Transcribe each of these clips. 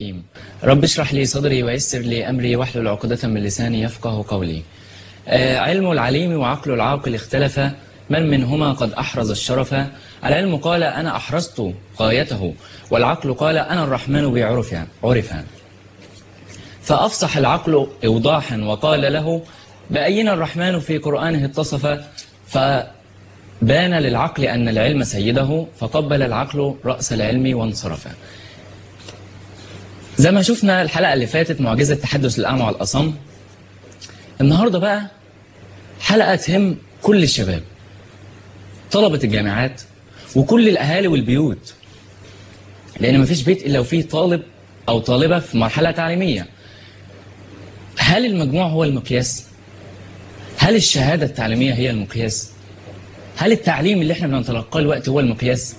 الرحيم رب اشرح لي صدري ويسر لي أمري واحلل عقدة من لساني يفقه قولي آه، علم العليم وعقل العاقل اختلف من منهما قد أحرز الشرف العلم قال أنا أحرزت غايته والعقل قال أنا الرحمن بعرف عرف فأفصح العقل إوضاحا وقال له بأينا الرحمن في قرآنه اتصف فبان للعقل أن العلم سيده فقبل العقل رأس العلم وانصرف زي ما شفنا الحلقة اللي فاتت معجزة تحدث الأعمى والأصم النهاردة بقى حلقة تهم كل الشباب طلبة الجامعات وكل الأهالي والبيوت لأن مفيش بيت إلا وفيه طالب أو طالبة في مرحلة تعليمية هل المجموع هو المقياس؟ هل الشهادة التعليمية هي المقياس؟ هل التعليم اللي احنا بنتلقاه الوقت هو المقياس؟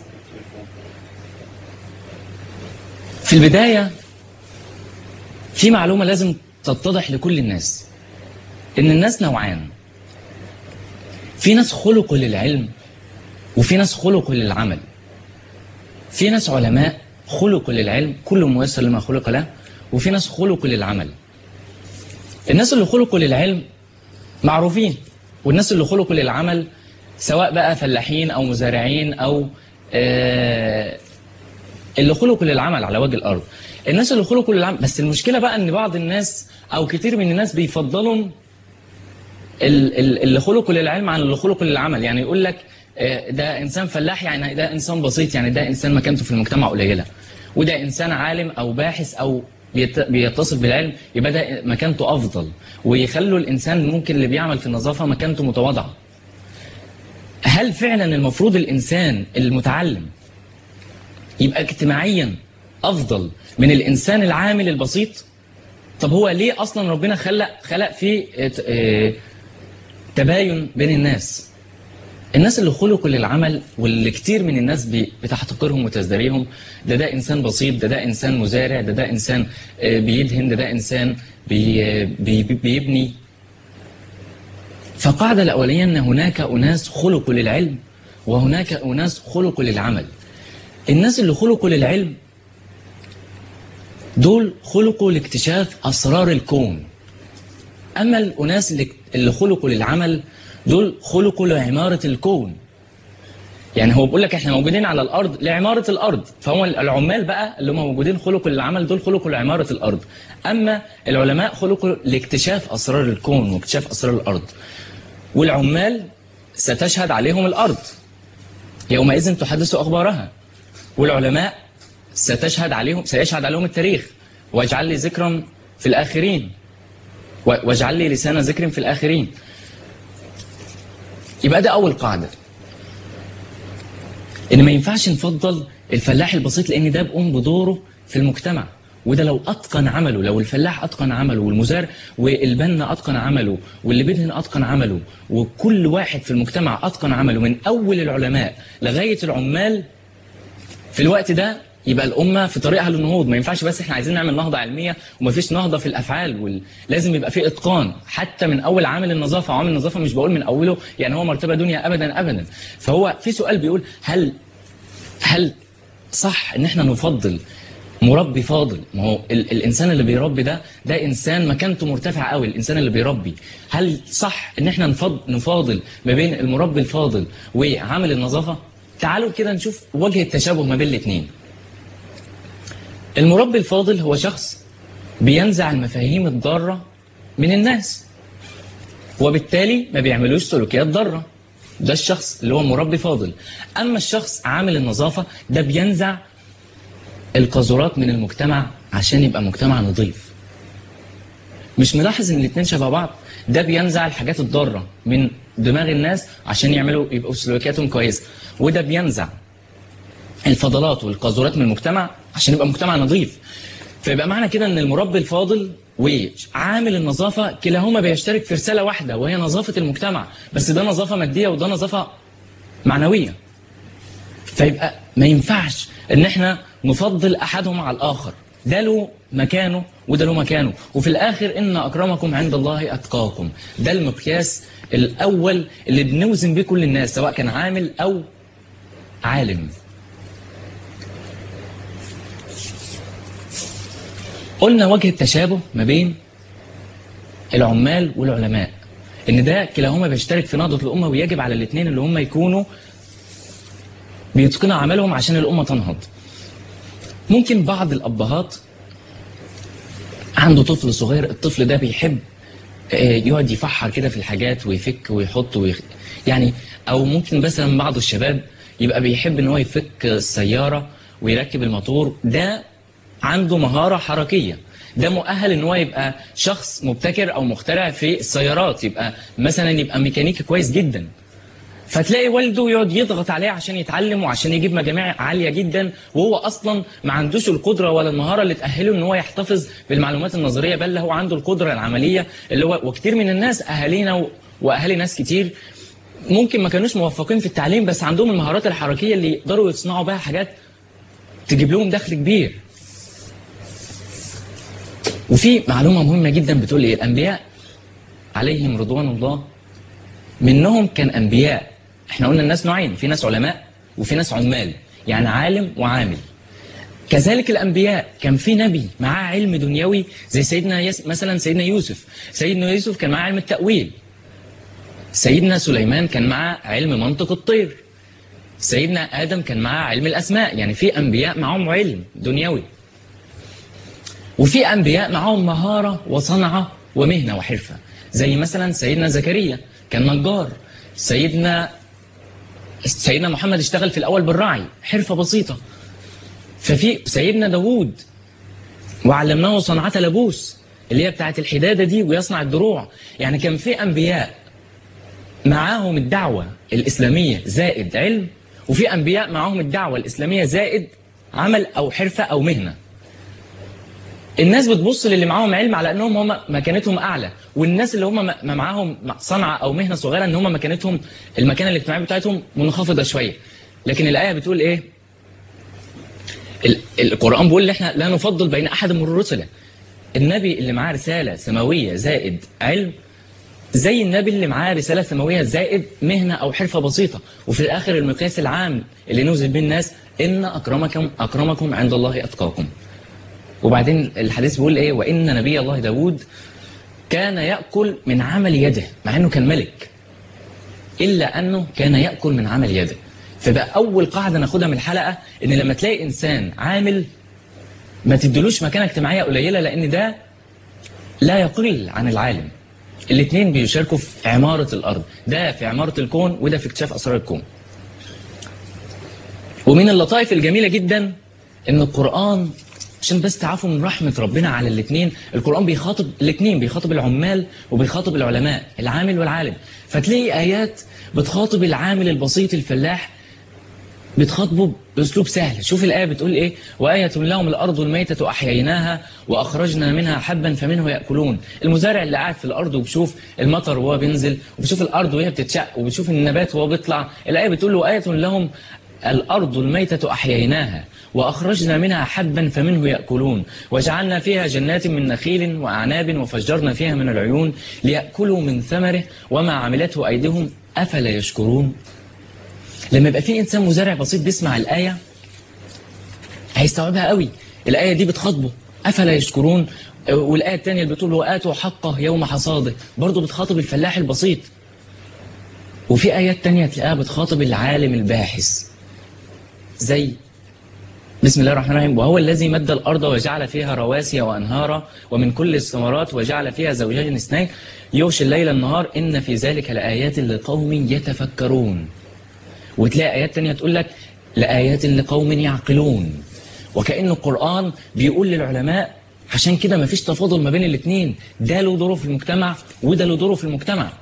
في البداية في معلومة لازم تتضح لكل الناس إن الناس نوعان في ناس خلقوا للعلم وفي ناس خلقوا للعمل في ناس علماء خلقوا للعلم كل ميسر لما خلق له وفي ناس خلقوا للعمل الناس اللي خلقوا للعلم معروفين والناس اللي خلقوا للعمل سواء بقى فلاحين أو مزارعين أو آه اللي خلقوا للعمل على وجه الأرض الناس اللي خلقوا للعمل بس المشكلة بقى ان بعض الناس او كتير من الناس بيفضلوا ال- ال- اللي خلقوا للعلم عن اللي خلقوا للعمل يعني يقول لك آه، ده انسان فلاح يعني ده انسان بسيط يعني ده انسان مكانته في المجتمع قليلة وده انسان عالم او باحث او بيت- بيتصف بالعلم يبقى ده مكانته افضل ويخلوا الانسان ممكن اللي بيعمل في النظافة مكانته متواضعة هل فعلا المفروض الانسان المتعلم يبقى اجتماعيا افضل من الانسان العامل البسيط طب هو ليه اصلا ربنا خلق خلق فيه ات- اه تباين بين الناس الناس اللي خلقوا للعمل واللي كتير من الناس بي- بتحتقرهم وتزدريهم ده ده انسان بسيط ده ده انسان مزارع ده ده انسان اه، بيدهن ده ده انسان بي بي بيبني فقاعدة الأولية أن هناك أناس خلقوا للعلم وهناك أناس خلقوا للعمل الناس اللي خلقوا للعلم دول خلقوا لاكتشاف أسرار الكون أما الأناس اللي- اللي خلقوا للعمل دول خلقوا لعمارة الكون يعني هو بيقول لك احنا موجودين على الارض لعماره الارض فهو العمال بقى اللي هم موجودين خلقوا للعمل دول خلقوا لعماره الارض اما العلماء خلقوا لاكتشاف اسرار الكون واكتشاف اسرار الارض والعمال ستشهد عليهم الارض يومئذ تحدث اخبارها والعلماء ستشهد عليهم سيشهد عليهم التاريخ واجعل لي ذكرا في الآخرين و- واجعل لي لسان ذكر في الآخرين يبقى ده أول قاعدة إن ما ينفعش نفضل الفلاح البسيط لأن ده بيقوم بدوره في المجتمع وده لو أتقن عمله لو الفلاح أتقن عمله والمزارع والبنا أتقن عمله واللي بيدهن أتقن عمله وكل واحد في المجتمع أتقن عمله من أول العلماء لغاية العمال في الوقت ده يبقى الأمة في طريقها للنهوض ما ينفعش بس احنا عايزين نعمل نهضة علمية ومفيش نهضة في الأفعال وال... لازم يبقى في إتقان حتى من أول عامل النظافة عامل النظافة مش بقول من أوله يعني هو مرتبة دنيا أبدا أبدا فهو في سؤال بيقول هل هل صح ان احنا نفضل مربي فاضل ما هو ال الانسان اللي بيربي ده ده انسان مكانته مرتفعه قوي الانسان اللي بيربي هل صح ان احنا نفضل نفاضل ما بين المربي الفاضل وعامل النظافه تعالوا كده نشوف وجه التشابه ما بين الاثنين المربي الفاضل هو شخص بينزع المفاهيم الضاره من الناس وبالتالي ما بيعملوش سلوكيات ضاره ده الشخص اللي هو مربي فاضل اما الشخص عامل النظافه ده بينزع القاذورات من المجتمع عشان يبقى مجتمع نظيف مش ملاحظ ان الاثنين شبه بعض ده بينزع الحاجات الضاره من دماغ الناس عشان يعملوا يبقوا سلوكياتهم كويسه وده بينزع الفضلات والقاذورات من المجتمع عشان يبقى مجتمع نظيف فيبقى معنى كده ان المربي الفاضل وعامل النظافه كلاهما بيشترك في رساله واحده وهي نظافه المجتمع بس ده نظافه ماديه وده نظافه معنويه فيبقى ما ينفعش ان احنا نفضل احدهم على الاخر ده له مكانه وده له مكانه وفي الاخر ان اكرمكم عند الله اتقاكم ده المقياس الاول اللي بنوزن بيه كل الناس سواء كان عامل او عالم قلنا وجه التشابه ما بين العمال والعلماء ان ده كلاهما بيشترك في نهضة الأمة ويجب على الاثنين اللي هم يكونوا بيتقنوا عملهم عشان الأمة تنهض ممكن بعض الأبهات عنده طفل صغير الطفل ده بيحب آه، يقعد يفحر كده في الحاجات ويفك ويحط ويخ... يعني او ممكن مثلا بعض الشباب يبقى بيحب ان هو يفك السياره ويركب الموتور ده عنده مهاره حركيه ده مؤهل ان هو يبقى شخص مبتكر او مخترع في السيارات يبقى مثلا يبقى ميكانيكي كويس جدا فتلاقي والده يقعد يضغط عليه عشان يتعلم وعشان يجيب مجاميع عاليه جدا وهو اصلا ما عندوش القدره ولا المهاره اللي تاهله ان هو يحتفظ بالمعلومات النظريه بل هو عنده القدره العمليه اللي هو وكتير من الناس اهالينا و- واهالي ناس كتير ممكن ما كانوش موفقين في التعليم بس عندهم المهارات الحركيه اللي يقدروا يصنعوا بها حاجات تجيب لهم دخل كبير وفي معلومه مهمه جدا بتقول ايه الانبياء عليهم رضوان الله منهم كان انبياء احنا قلنا الناس نوعين في ناس علماء وفي ناس عمال يعني عالم وعامل كذلك الانبياء كان في نبي معاه علم دنيوي زي سيدنا يس مثلا سيدنا يوسف سيدنا يوسف كان معاه علم التاويل سيدنا سليمان كان معاه علم منطق الطير سيدنا ادم كان معاه علم الاسماء يعني في انبياء معاهم علم دنيوي وفي انبياء معاهم مهاره وصنعه ومهنه وحرفه زي مثلا سيدنا زكريا كان نجار سيدنا سيدنا محمد اشتغل في الاول بالرعي حرفه بسيطه ففي سيدنا داوود وعلمناه صنعة لبوس اللي هي بتاعت الحدادة دي ويصنع الدروع يعني كان في أنبياء معاهم الدعوة الإسلامية زائد علم وفي أنبياء معاهم الدعوة الإسلامية زائد عمل أو حرفة أو مهنة الناس بتبص للي معاهم علم على انهم هم مكانتهم اعلى والناس اللي هم ما معاهم صنعه او مهنه صغيره ان هم مكانتهم المكانه الاجتماعيه بتاعتهم منخفضه شويه لكن الايه بتقول ايه ال- القرآن بيقول إن احنا لا نفضل بين أحد من الرسل النبي اللي معاه رسالة سماوية زائد علم زي النبي اللي معاه رسالة سماوية زائد مهنة أو حرفة بسيطة وفي الآخر المقياس العام اللي نوزن بيه الناس إن أكرمكم أكرمكم عند الله أتقاكم وبعدين الحديث بيقول إيه وإن نبي الله داود كان يأكل من عمل يده مع إنه كان ملك إلا أنه كان يأكل من عمل يده فبقى أول قاعدة ناخدها من الحلقة إن لما تلاقي إنسان عامل ما تدلوش مكانة اجتماعية قليلة لأن ده لا يقل عن العالم الاثنين بيشاركوا في عمارة الأرض ده في عمارة الكون وده في اكتشاف أسرار الكون ومن اللطائف الجميلة جدا إن القرآن عشان بس تعرفوا من رحمة ربنا على الاثنين القرآن بيخاطب الاثنين بيخاطب العمال وبيخاطب العلماء العامل والعالم فتلاقي آيات بتخاطب العامل البسيط الفلاح بتخاطبه باسلوب سهل شوف الايه بتقول ايه وايه لهم الارض الميته احييناها واخرجنا منها حبا فمنه ياكلون المزارع اللي قاعد في الارض وبيشوف المطر وهو بينزل وبيشوف الارض وهي بتتشق وبيشوف النبات وهو بيطلع الايه بتقول له ايه لهم الارض الميته احييناها واخرجنا منها حبا فمنه ياكلون وجعلنا فيها جنات من نخيل واعناب وفجرنا فيها من العيون لياكلوا من ثمره وما عملته ايديهم افلا يشكرون لما يبقى في انسان مزارع بسيط بيسمع الايه هيستوعبها قوي الايه دي بتخاطبه افلا يشكرون والايه الثانيه اللي بتقول واتوا حقه يوم حصاده برضه بتخاطب الفلاح البسيط وفي ايات تانية تلاقيها بتخاطب العالم الباحث زي بسم الله الرحمن الرحيم وهو الذي مد الارض وجعل فيها رواسي وانهارا ومن كل الثمرات وجعل فيها زوجين اثنين يغشي الليل النهار ان في ذلك لايات لقوم يتفكرون وتلاقي آيات تانية تقول لك لآيات لقوم يعقلون وكأن القرآن بيقول للعلماء عشان كده مفيش تفاضل ما بين الاثنين ده له دوره في المجتمع وده له دوره في المجتمع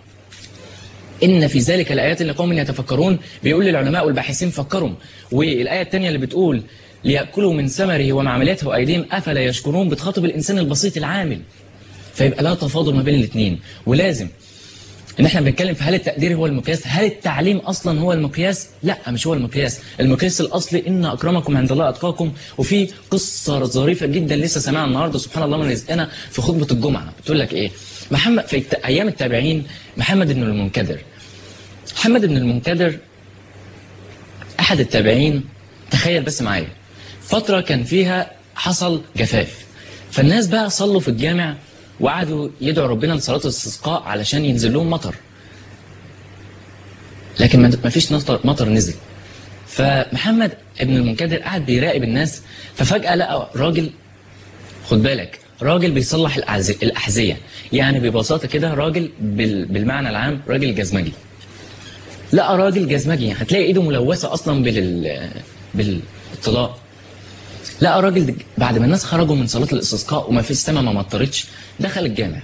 إن في ذلك الآيات لقوم يتفكرون بيقول للعلماء والباحثين فكروا والآية الثانية اللي بتقول ليأكلوا من ثمره وما عملته أيديهم أفلا يشكرون بتخاطب الإنسان البسيط العامل فيبقى لا تفاضل ما بين الاثنين ولازم ان احنا بنتكلم في هل التقدير هو المقياس هل التعليم اصلا هو المقياس لا مش هو المقياس المقياس الاصلي ان اكرمكم عند الله اتقاكم وفي قصه ظريفه جدا لسه سامعها النهارده سبحان الله من رزقنا في خطبه الجمعه بتقول لك ايه محمد في الت- ايام التابعين محمد بن المنكدر محمد بن المنكدر احد التابعين تخيل بس معايا فتره كان فيها حصل جفاف فالناس بقى صلوا في الجامع وقعدوا يدعوا ربنا لصلاة الاستسقاء علشان ينزل لهم مطر لكن ما ما فيش مطر, مطر نزل فمحمد ابن المنكدر قاعد بيراقب الناس ففجأة لقى راجل خد بالك راجل بيصلح الأعز- الأحذية يعني ببساطة كده راجل بال- بالمعنى العام راجل جزمجي لقى راجل جزمجي هتلاقي ايده ملوثة أصلا بال بالطلاق لقى راجل دج- بعد ما الناس خرجوا من صلاة الاستسقاء وما فيش السماء ما مطرتش دخل الجامع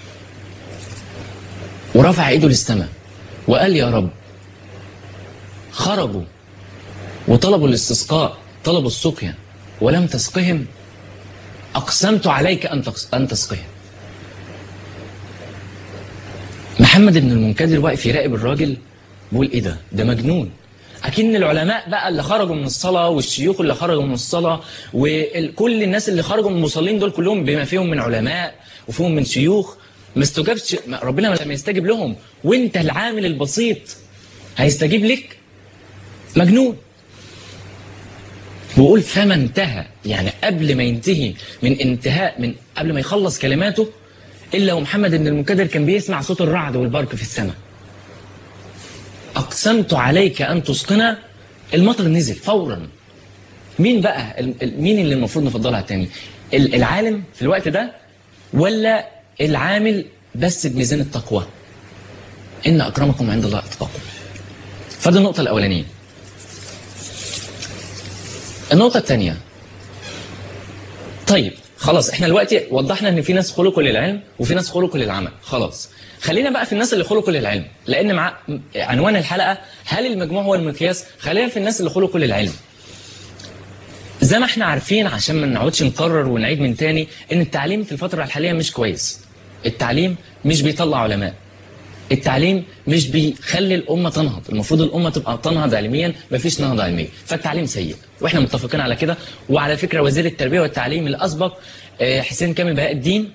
ورفع ايده للسماء وقال يا رب خرجوا وطلبوا الاستسقاء طلبوا السقيا ولم تسقهم أقسمت عليك أن تقس- أن تسقهم محمد بن المنكدر واقف يراقب الراجل بيقول ايه ده ده مجنون اكن العلماء بقى اللي خرجوا من الصلاه والشيوخ اللي خرجوا من الصلاه وكل الناس اللي خرجوا من المصلين دول كلهم بما فيهم من علماء وفيهم من شيوخ ما استجابش ما- ربنا لم يستجب لهم وانت العامل البسيط هيستجيب لك مجنون ويقول فما انتهى يعني قبل ما ينتهي من انتهاء من قبل ما يخلص كلماته الا ومحمد بن المنكدر كان بيسمع صوت الرعد والبرق في السماء اقسمت عليك ان تسقنا المطر نزل فورا مين بقى ال- ال- مين اللي المفروض نفضلها على التاني ال- العالم في الوقت ده ولا العامل بس بميزان التقوى ان اكرمكم عند الله اتقاكم فدي النقطه الاولانيه النقطه الثانيه طيب خلاص احنا دلوقتي وضحنا ان في ناس خلقوا للعلم وفي ناس خلقوا للعمل خلاص خلينا بقى في الناس اللي خلقوا للعلم لان مع عنوان الحلقه هل المجموع هو المقياس خلينا في الناس اللي خلقوا للعلم زي ما احنا عارفين عشان ما نقعدش نكرر ونعيد من تاني ان التعليم في الفتره الحاليه مش كويس التعليم مش بيطلع علماء التعليم مش بيخلي الامه تنهض المفروض الامه تبقى تنهض علميا مفيش نهضه علميه فالتعليم سيء واحنا متفقين على كده وعلى فكره وزير التربيه والتعليم اللي اسبق آه، حسين كامل بهاء الدين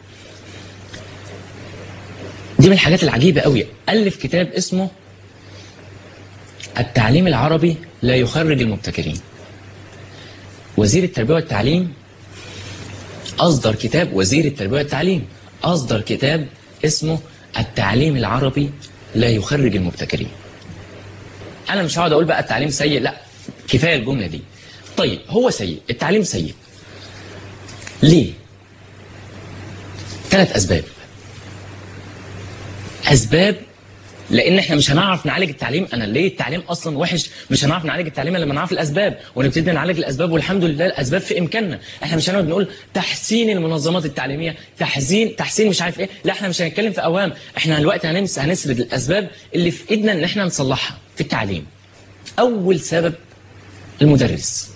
دي من الحاجات العجيبه قوي الف كتاب اسمه التعليم العربي لا يخرج المبتكرين وزير التربيه والتعليم اصدر كتاب وزير التربيه والتعليم اصدر كتاب اسمه التعليم العربي لا يخرج المبتكرين انا مش هقعد اقول بقى التعليم سيء لا كفايه الجمله دي طيب هو سيء التعليم سيء ليه ثلاث اسباب اسباب لان احنا مش هنعرف نعالج التعليم انا ليه التعليم اصلا وحش مش هنعرف نعالج التعليم الا لما نعرف الاسباب ونبتدي نعالج الاسباب والحمد لله الاسباب في امكاننا احنا مش هنقعد نقول تحسين المنظمات التعليميه تحسين تحسين مش عارف ايه لا احنا مش هنتكلم في اوهام احنا دلوقتي هنمس هنسرد الاسباب اللي في ايدنا ان احنا نصلحها في التعليم اول سبب المدرس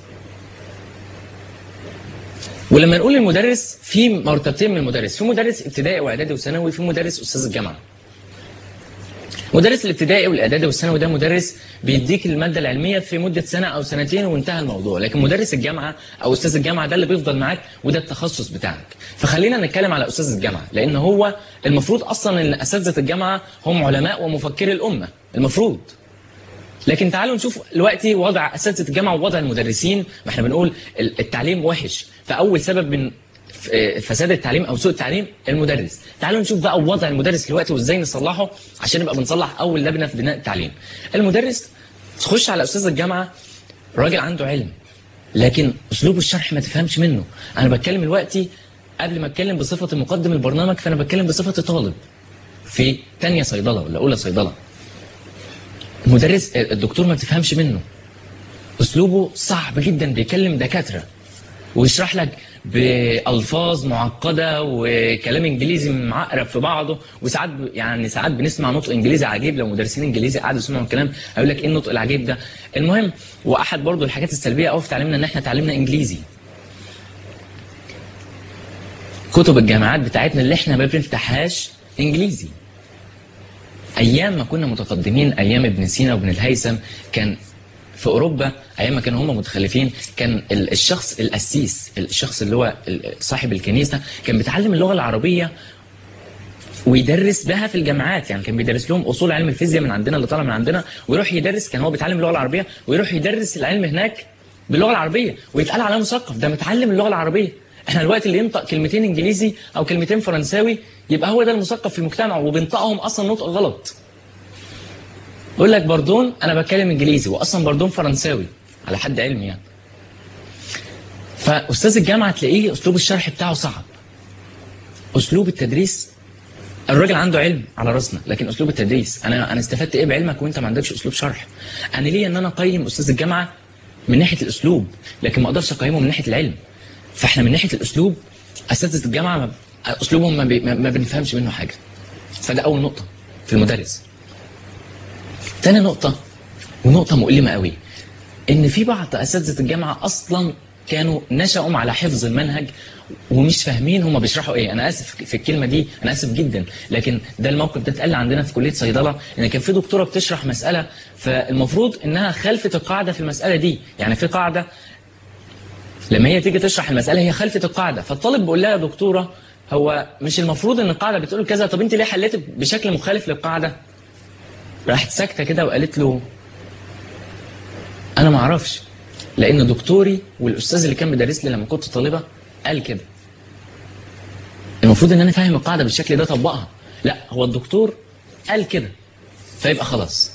ولما نقول المدرس في مرتبتين من المدرس في مدرس ابتدائي واعدادي وثانوي في مدرس استاذ الجامعه مدرس الابتدائي والاعدادي والثانوي ده مدرس بيديك الماده العلميه في مده سنه او سنتين وانتهى الموضوع لكن مدرس الجامعه او استاذ الجامعه ده اللي بيفضل معاك وده التخصص بتاعك فخلينا نتكلم على استاذ الجامعه لان هو المفروض اصلا ان اساتذه الجامعه هم علماء ومفكري الامه المفروض لكن تعالوا نشوف دلوقتي وضع اساتذه الجامعه ووضع المدرسين ما احنا بنقول ال- التعليم وحش فاول سبب من ف- فساد التعليم او سوء التعليم المدرس تعالوا نشوف بقى وضع المدرس دلوقتي وازاي نصلحه عشان نبقى بنصلح اول لبنه في بناء التعليم المدرس تخش على استاذ الجامعه راجل عنده علم لكن اسلوب الشرح ما تفهمش منه انا بتكلم دلوقتي قبل ما اتكلم بصفه مقدم البرنامج فانا بتكلم بصفه طالب في تانية صيدله ولا اولى صيدله المدرس الدكتور ما تفهمش منه اسلوبه صعب جدا بيكلم دكاتره ويشرح لك بألفاظ معقدة وكلام إنجليزي معقرب في بعضه وساعات ب- يعني ساعات بنسمع نطق إنجليزي عجيب لو مدرسين إنجليزي قعدوا يسمعوا الكلام هيقول لك إيه النطق العجيب ده المهم وأحد برضو الحاجات السلبية أوي في تعليمنا إن إحنا تعلمنا إنجليزي كتب الجامعات بتاعتنا اللي إحنا ما بنفتحهاش إنجليزي ايام ما كنا متقدمين ايام ابن سينا وابن الهيثم كان في اوروبا ايام ما كانوا هم متخلفين كان ال- الشخص القسيس الشخص اللي هو ال- صاحب الكنيسه كان بيتعلم اللغه العربيه ويدرس بها في الجامعات يعني كان بيدرس لهم اصول علم الفيزياء من عندنا اللي طالع من عندنا ويروح يدرس كان هو بيتعلم اللغه العربيه ويروح يدرس العلم هناك باللغه العربيه ويتقال عليه مثقف ده متعلم اللغه العربيه احنا الوقت اللي ينطق كلمتين انجليزي او كلمتين فرنساوي يبقى هو ده المثقف في المجتمع وبينطقهم اصلا نطق غلط يقول لك باردون انا بتكلم انجليزي واصلا باردون فرنساوي على حد علمي يعني فاستاذ الجامعه تلاقيه اسلوب الشرح بتاعه صعب اسلوب التدريس الراجل عنده علم على راسنا لكن اسلوب التدريس انا انا استفدت ايه بعلمك وانت ما عندكش اسلوب شرح انا ليه ان انا اقيم استاذ الجامعه من ناحيه الاسلوب لكن ما اقدرش اقيمه من ناحيه العلم فاحنا من ناحيه الاسلوب اساتذه الجامعه ما اسلوبهم ما, بي ما ما بنفهمش منه حاجه فده اول نقطه في المدرس تاني نقطه ونقطه مؤلمه قوي ان في بعض اساتذه الجامعه اصلا كانوا نشأوا على حفظ المنهج ومش فاهمين هم بيشرحوا ايه انا اسف في الكلمه دي انا اسف جدا لكن ده الموقف ده اتقال عندنا في كليه صيدله ان كان في دكتوره بتشرح مساله فالمفروض انها خلفت القاعده في المساله دي يعني في قاعده لما هي تيجي تشرح المساله هي خلفت القاعده فالطالب بيقول لها يا دكتوره هو مش المفروض ان القاعده بتقول كذا طب انت ليه حليت بشكل مخالف للقاعده راحت ساكته كده وقالت له انا ما اعرفش لان دكتوري والاستاذ اللي كان بيدرس لي لما كنت طالبه قال كده المفروض ان انا فاهم القاعده بالشكل ده اطبقها لا هو الدكتور قال كده فيبقى خلاص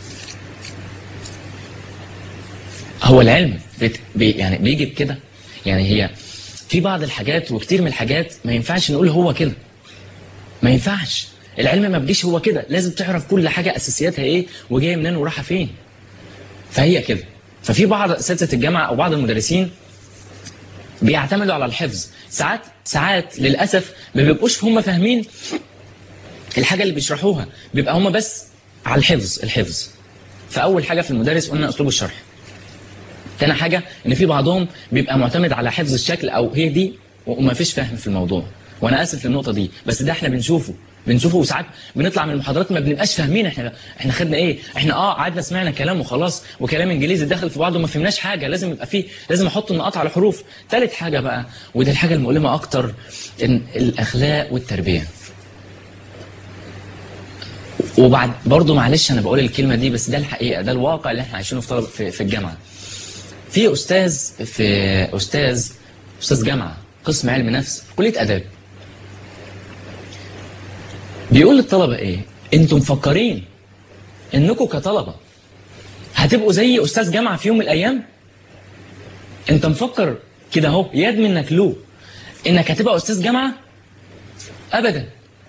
هو العلم بيت بي يعني بيجي بكده يعني هي في بعض الحاجات وكتير من الحاجات ما ينفعش نقول هو كده ما ينفعش العلم ما بيجيش هو كده لازم تعرف كل حاجه اساسياتها ايه وجايه منين ورايحه فين فهي كده ففي بعض اساتذه الجامعه او بعض المدرسين بيعتمدوا على الحفظ ساعات ساعات للاسف ما بيبقوش هم فاهمين الحاجه اللي بيشرحوها بيبقى هم بس على الحفظ الحفظ فاول حاجه في المدرس قلنا اسلوب الشرح تاني حاجه ان في بعضهم بيبقى معتمد على حفظ الشكل او هي دي وما فيش فهم في الموضوع وانا اسف للنقطه دي بس ده احنا بنشوفه بنشوفه وساعات بنطلع من المحاضرات ما بنبقاش فاهمين احنا احنا خدنا ايه احنا اه قعدنا سمعنا كلام وخلاص وكلام انجليزي دخل في بعضه وما فهمناش حاجه لازم يبقى فيه لازم احط النقاط على الحروف ثالث حاجه بقى ودي الحاجه المؤلمه اكتر ان الاخلاق والتربيه وبعد برضه معلش انا بقول الكلمه دي بس ده الحقيقه ده الواقع اللي احنا عايشينه في طلب في, في الجامعه في استاذ في استاذ استاذ جامعه قسم علم نفس في كليه اداب بيقول للطلبه ايه انتم مفكرين انكم كطلبه هتبقوا زي استاذ جامعه في يوم من الايام انت مفكر كده اهو يد منك له انك هتبقى استاذ جامعه ابدا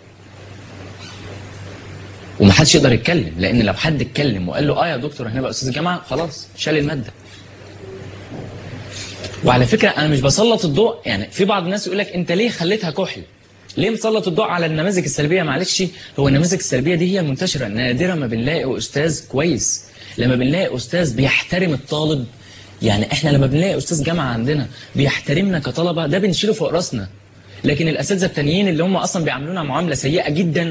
ومحدش يقدر يتكلم لان لو حد اتكلم وقال له اه يا دكتور هنبقى استاذ جامعه خلاص شال الماده وعلى فكره انا مش بسلط الضوء يعني في بعض الناس يقول لك انت ليه خليتها كحل ليه مسلط الضوء على النماذج السلبيه معلش هو النماذج السلبيه دي هي المنتشره نادرا ما بنلاقي استاذ كويس لما بنلاقي استاذ بيحترم الطالب يعني احنا لما بنلاقي استاذ جامعه عندنا بيحترمنا كطلبه ده بنشيله فوق راسنا لكن الاساتذه التانيين اللي هم اصلا بيعاملونا معامله سيئه جدا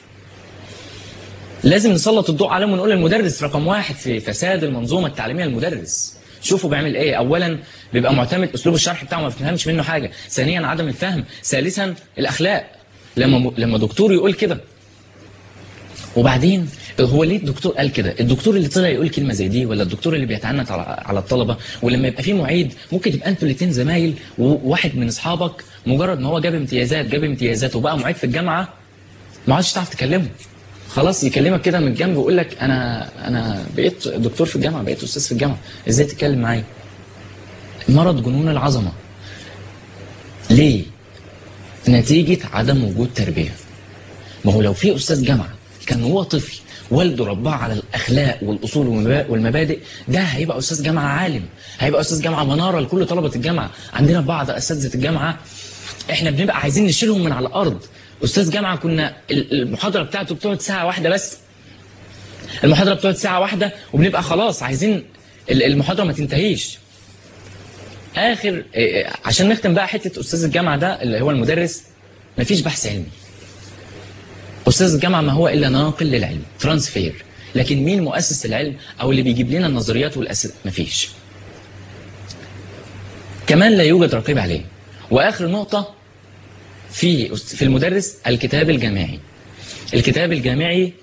لازم نسلط الضوء عليهم ونقول المدرس رقم واحد في فساد المنظومه التعليميه المدرس شوفوا بيعمل ايه اولا بيبقى معتمد اسلوب الشرح بتاعه ما بتفهمش منه حاجه ثانيا عدم الفهم ثالثا الاخلاق لما لما دكتور يقول كده وبعدين هو ليه الدكتور قال كده الدكتور اللي طلع يقول كلمه زي دي ولا الدكتور اللي بيتعنت على على الطلبه ولما يبقى في معيد ممكن تبقى انتوا الاثنين زمايل وواحد من اصحابك مجرد ما هو جاب امتيازات جاب امتيازات وبقى معيد في الجامعه ما عادش تعرف تكلمه خلاص يكلمك كده من الجنب ويقول لك انا انا بقيت دكتور في الجامعه بقيت استاذ في الجامعه ازاي تتكلم معايا مرض جنون العظمه ليه نتيجه عدم وجود تربيه ما هو لو في استاذ جامعه كان هو طفل والده رباه على الاخلاق والاصول والمبادئ ده هيبقى استاذ جامعه عالم هيبقى استاذ جامعه مناره لكل طلبه الجامعه عندنا بعض اساتذه الجامعه احنا بنبقى عايزين نشيلهم من على الارض استاذ جامعه كنا المحاضره بتاعته بتقعد ساعه واحده بس المحاضره بتقعد ساعه واحده وبنبقى خلاص عايزين المحاضره ما تنتهيش اخر عشان نختم بقى حته استاذ الجامعه ده اللي هو المدرس مفيش بحث علمي استاذ الجامعه ما هو الا ناقل للعلم ترانسفير لكن مين مؤسس العلم او اللي بيجيب لنا النظريات والاسئله مفيش كمان لا يوجد رقيب عليه واخر نقطه في في المدرس الكتاب الجامعي الكتاب الجامعي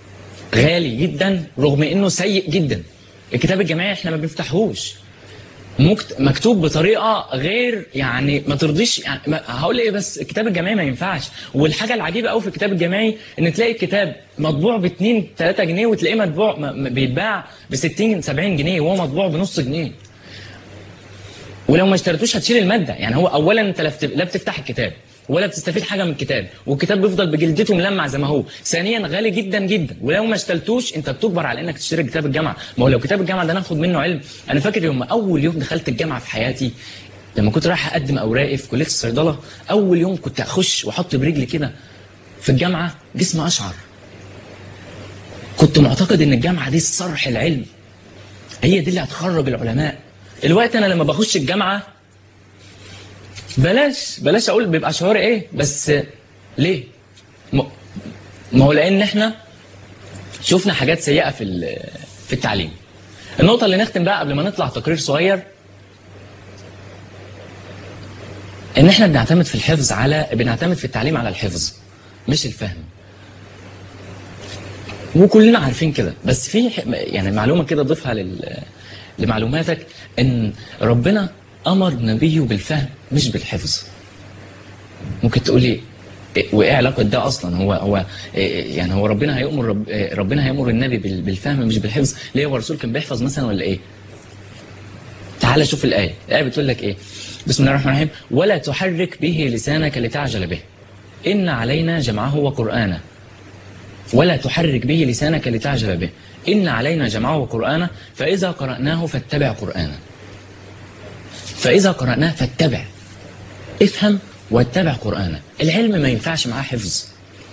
غالي جدا رغم انه سيء جدا الكتاب الجامعي احنا ما بنفتحهوش مكت... مكتوب بطريقه غير يعني ما ترضيش يعني ما... هقول ايه بس الكتاب الجامعي ما ينفعش والحاجه العجيبه قوي في الكتاب الجامعي ان تلاقي الكتاب مطبوع ب 2 3 جنيه وتلاقيه مطبوع م... م- بيتباع ب 60 70 جنيه وهو مطبوع بنص جنيه ولو ما اشتريتوش هتشيل الماده يعني هو اولا انت لا بت- لا بتفتح الكتاب ولا بتستفيد حاجه من الكتاب والكتاب بيفضل بجلدته ملمع زي ما هو ثانيا غالي جدا جدا ولو ما اشتريتوش انت بتجبر على انك تشتري كتاب الجامعه ما هو لو كتاب الجامعه ده ناخد منه علم انا فاكر يوم اول يوم دخلت الجامعه في حياتي لما كنت رايح اقدم اوراقي في كليه الصيدله اول يوم كنت اخش واحط برجلي كده في الجامعه جسمي اشعر كنت معتقد ان الجامعه دي الصرح العلمي هي دي اللي هتخرج العلماء الوقت انا لما بخش الجامعه بلاش بلاش اقول بيبقى شعوري ايه بس ليه م- ما هو لان احنا شفنا حاجات سيئه في ال- في التعليم النقطه اللي نختم بقى قبل ما نطلع تقرير صغير ان احنا بنعتمد في الحفظ على بنعتمد في التعليم على الحفظ مش الفهم وكلنا عارفين كده بس في ح- يعني معلومه كده ضيفها لل لمعلوماتك ان ربنا امر نبيه بالفهم مش بالحفظ ممكن تقولي إيه- وايه علاقه ده اصلا هو هو إيه يعني هو ربنا هيامر رب إيه ربنا هيامر النبي بال- بالفهم مش بالحفظ ليه هو الرسول كان بيحفظ مثلا ولا ايه تعال شوف الايه الايه بتقول لك ايه بسم الله الرحمن الرحيم ولا تحرك به لسانك لتعجل به ان علينا جمعه وقرانه ولا تحرك به لسانك لتعجل به إن علينا جمعه وقرآنه فإذا قرأناه فاتبع قرآنه فإذا قرأناه فاتبع افهم واتبع قرآنه العلم ما ينفعش معاه حفظ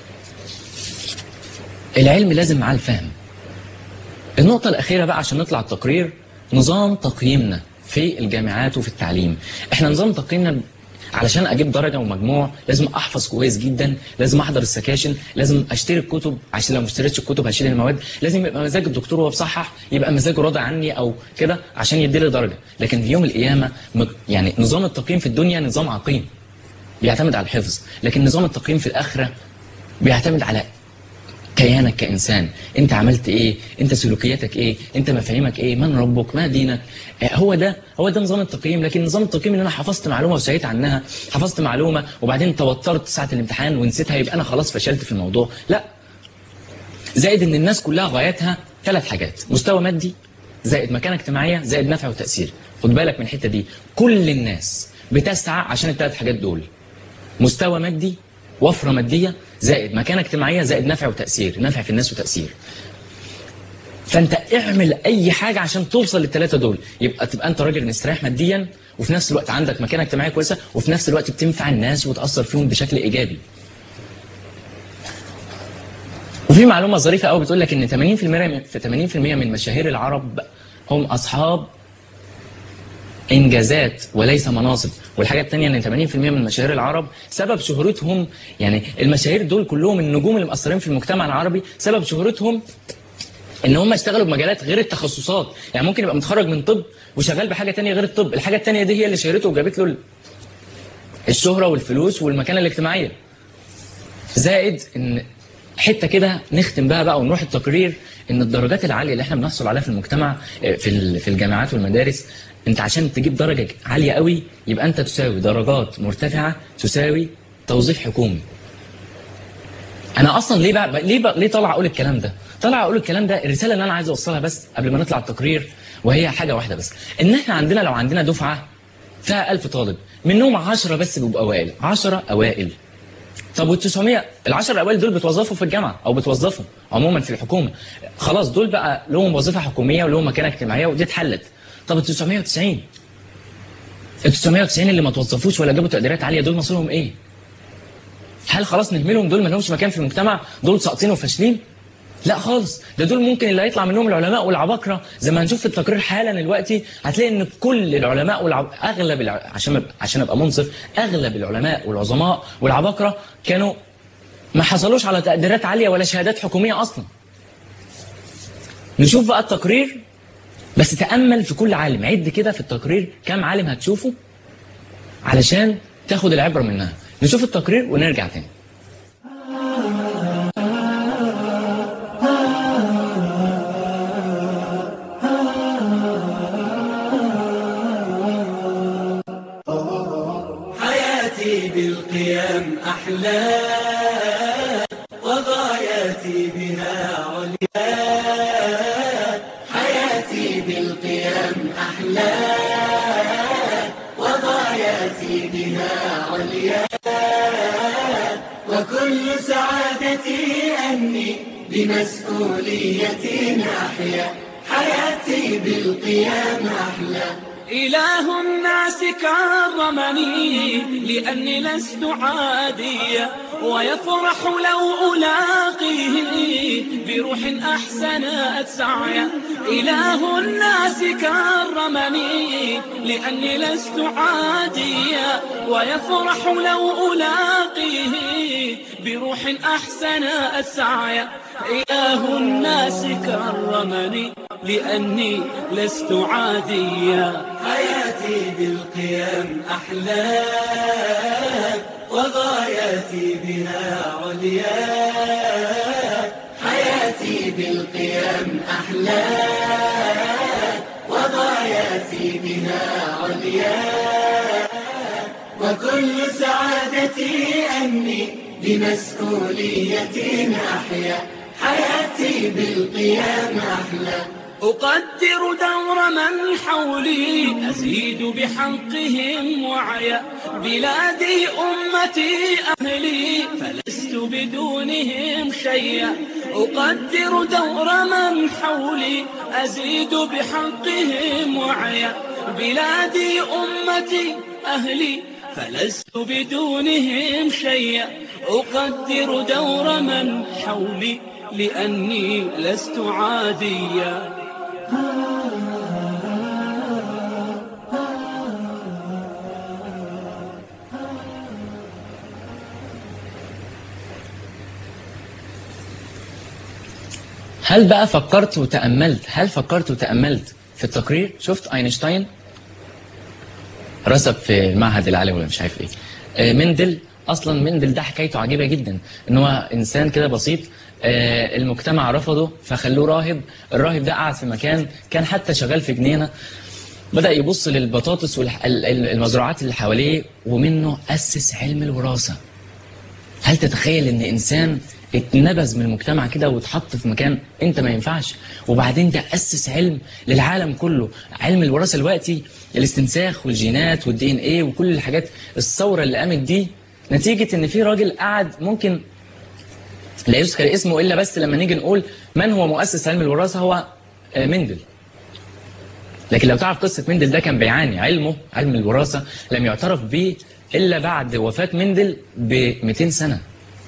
العلم لازم معاه الفهم النقطة الأخيرة بقى عشان نطلع التقرير نظام تقييمنا في الجامعات وفي التعليم احنا نظام تقييمنا علشان اجيب درجه ومجموع لازم احفظ كويس جدا لازم احضر السكاشن لازم اشتري الكتب عشان لو ما اشتريتش الكتب هشيل المواد لازم يبقى مزاج الدكتور وهو بصحح يبقى مزاجه راضي عني او كده عشان يديلي درجه لكن في يوم القيامه مج- يعني نظام التقييم في الدنيا نظام عقيم بيعتمد على الحفظ لكن نظام التقييم في الاخره بيعتمد على كيانك كإنسان أنت عملت إيه أنت سلوكياتك إيه أنت مفاهيمك إيه من ربك ما دينك آه، هو ده هو ده نظام التقييم لكن نظام التقييم ان انا حفظت معلومه وسعيت عنها حفظت معلومه وبعدين توترت ساعه الامتحان ونسيتها يبقى انا خلاص فشلت في الموضوع لا زائد ان الناس كلها غايتها ثلاث حاجات مستوى مادي زائد مكانه اجتماعيه زائد نفع وتاثير خد بالك من الحته دي كل الناس بتسعى عشان الثلاث حاجات دول مستوى مادي وفرة مادية زائد مكانة اجتماعية زائد نفع وتأثير نفع في الناس وتأثير فانت اعمل اي حاجة عشان توصل للثلاثة دول يبقى تبقى انت راجل مستريح ماديا وفي نفس الوقت عندك مكانة اجتماعية كويسة وفي نفس الوقت بتنفع الناس وتأثر فيهم بشكل ايجابي وفي معلومة ظريفة قوي بتقول لك ان 80% من في 80% من مشاهير العرب هم اصحاب انجازات وليس مناصب والحاجه الثانيه ان 80% من مشاهير العرب سبب شهرتهم يعني المشاهير دول كلهم النجوم اللي مأثرين في المجتمع العربي سبب شهرتهم ان هم اشتغلوا بمجالات غير التخصصات يعني ممكن يبقى متخرج من طب وشغال بحاجه تانية غير الطب الحاجه التانية دي هي اللي شهرته وجابت له الشهره والفلوس والمكانه الاجتماعيه زائد ان حته كده نختم بقى بقى ونروح التقرير ان الدرجات العاليه اللي احنا بنحصل عليها في المجتمع آه، في ال- في الجامعات والمدارس انت عشان تجيب درجه عاليه قوي يبقى انت تساوي درجات مرتفعه تساوي توظيف حكومي انا اصلا ليه بقى ليه بقى ليه طالع اقول الكلام ده طالع اقول الكلام ده الرساله اللي انا عايز اوصلها بس قبل ما نطلع التقرير وهي حاجه واحده بس ان احنا عندنا لو عندنا دفعه فيها 1000 طالب منهم 10 بس بيبقوا اوائل 10 اوائل طب وال 900 ال 10 الاوائل دول بتوظفوا في الجامعه او بتوظفوا عموما في الحكومه خلاص دول بقى لهم وظيفه حكوميه ولهم مكانه اجتماعيه ودي اتحلت طب ال 990 ال 990 اللي ما توظفوش ولا جابوا تقديرات عاليه دول مصيرهم ايه؟ هل خلاص نهملهم دول ما لهمش مكان في المجتمع دول ساقطين وفاشلين؟ لا خالص ده دول ممكن اللي هيطلع منهم العلماء والعباقره زي ما هنشوف في التقرير حالا دلوقتي هتلاقي ان كل العلماء والعب... اغلب الع... عشان أبقى- عشان ابقى منصف اغلب العلماء والعظماء والعباقره كانوا ما حصلوش على تقديرات عاليه ولا شهادات حكوميه اصلا. نشوف بقى التقرير بس تامل في كل عالم عد كده في التقرير كام عالم هتشوفه علشان تاخد العبره منها. نشوف التقرير ونرجع تاني. بالقيم أحلى وغاياتي بها عليا حياتي بالقيم أحلى وغاياتي بها عليا وكل سعادتي أني بمسؤولية أحيا حياتي بالقيام أحلى إله الناس كرمني لأني لست عاديا ويفرح لو ألاقيه بروح أحسنت سعيا إله الناس كرمني لأني لست عاديا ويفرح لو ألاقيه بروح أحسنت سعيا إله الناس كرمني لأني لست عاديا حياتي بالقيم أحلى وغاياتي بها عليا حياتي بالقيم أحلى وغاياتي بها عليا وكل سعادتي أني بمسؤولية أحيا حياتي بالقيام أحلى أقدر دور من حولي أزيد بحقهم وعيا بلادي أمتي أهلي فلست بدونهم شيئا أقدر دور من حولي أزيد بحقهم وعيا بلادي أمتي أهلي فلست بدونهم شيئا أقدر دور من حولي لأني لست عاديا هل بقى فكرت وتأملت هل فكرت وتأملت في التقرير شفت اينشتاين رسب في المعهد العالي ولا مش عارف ايه آه، مندل اصلا مندل ده حكايته عجيبه جدا ان هو انسان كده بسيط آه، المجتمع رفضه فخلوه راهب الراهب ده قعد في مكان كان حتى شغال في جنينه بدأ يبص للبطاطس والمزروعات اللي حواليه ومنه أسس علم الوراثة هل تتخيل ان انسان اتنبذ من المجتمع كده واتحط في مكان انت ما ينفعش وبعدين ده اسس علم للعالم كله علم الوراثه دلوقتي الاستنساخ والجينات والدي ان ايه وكل الحاجات الثوره اللي قامت دي نتيجه ان في راجل قعد ممكن لا يذكر اسمه الا بس لما نيجي نقول من هو مؤسس علم الوراثه هو آه، مندل لكن لو تعرف قصه مندل ده كان بيعاني علمه علم الوراثه لم يعترف به الا بعد وفاه مندل ب 200 سنه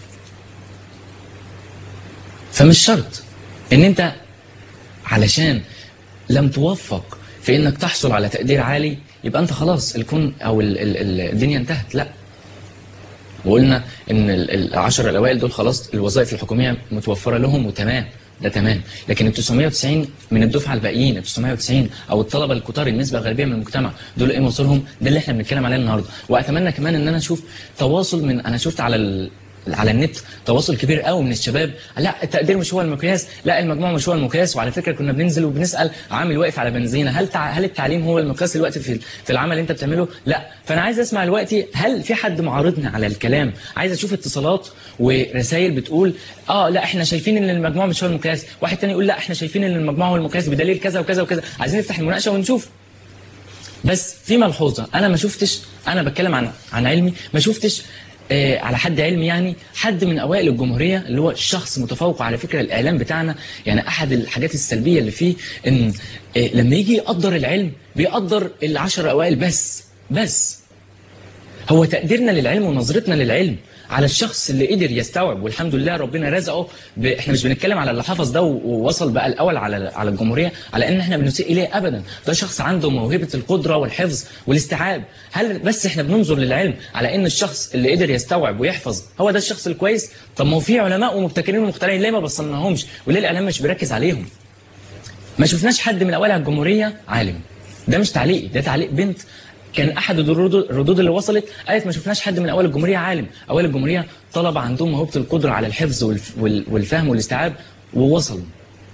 فمش شرط ان انت علشان لم توفق في انك تحصل على تقدير عالي يبقى انت خلاص الكون او ال ال ال الدنيا انتهت لا وقلنا ان ال- العشر الاوائل دول خلاص الوظائف الحكوميه متوفره لهم وتمام ده تمام لكن ال 990 من الدفعه الباقيين ال 990 او الطلبه الكتار النسبه الغالبيه من المجتمع دول ايه مصيرهم ده اللي احنا بنتكلم عليه النهارده واتمنى كمان ان انا اشوف تواصل من انا شفت على ال... على النت تواصل كبير قوي من الشباب لا التقدير مش هو المقياس لا المجموع مش هو المقياس وعلى فكره كنا بننزل وبنسال عامل واقف على بنزينه هل تع... هل التعليم هو المقياس دلوقتي في في العمل اللي انت بتعمله لا فانا عايز اسمع دلوقتي هل في حد معارضني على الكلام عايز اشوف اتصالات ورسائل بتقول اه لا احنا شايفين ان المجموع مش هو المقياس واحد تاني يقول لا احنا شايفين ان المجموع هو المقياس بدليل كذا وكذا وكذا عايزين نفتح المناقشه ونشوف بس في ملحوظه انا ما شفتش انا بتكلم عن عن علمي ما شفتش آه على حد علمي يعني حد من اوائل الجمهوريه اللي هو شخص متفوق على فكره الاعلام بتاعنا يعني احد الحاجات السلبيه اللي فيه ان آه لما يجي يقدر العلم بيقدر العشر اوائل بس بس هو تقديرنا للعلم ونظرتنا للعلم على الشخص اللي قدر يستوعب والحمد لله ربنا رزقه ب... احنا مش بنتكلم على اللي حفظ ده و- ووصل بقى الاول على على الجمهوريه على ان احنا بنسيء اليه ابدا ده شخص عنده موهبه القدره والحفظ والاستيعاب هل بس احنا بننظر للعلم على ان الشخص اللي قدر يستوعب ويحفظ هو ده الشخص الكويس طب ما هو في علماء ومبتكرين ومخترعين ليه ما بصلناهمش وليه الاعلام مش بيركز عليهم ما شفناش حد من اوائل الجمهوريه عالم ده مش تعليقي ده تعليق بنت كان احد الردود الردود اللي وصلت قالت ما شفناش حد من اوائل الجمهوريه عالم اوائل الجمهوريه طلبه عندهم موهبه القدره على الحفظ والف- وال- والفهم والاستيعاب ووصلوا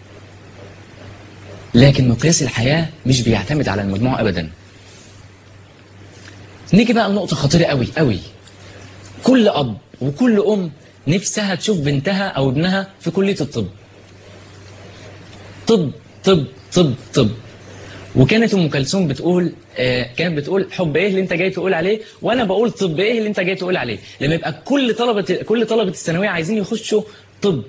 لكن مقياس الحياه مش بيعتمد على المجموع ابدا نيجي بقى لنقطه خطيره قوي قوي كل اب وكل ام نفسها تشوف بنتها او ابنها في كليه الطب طب طب طب طب وكانت ام كلثوم بتقول آه كانت بتقول حب ايه اللي انت جاي تقول عليه وانا بقول طب ايه اللي انت جاي تقول عليه لما يبقى كل طلبه كل طلبه الثانويه عايزين يخشوا طب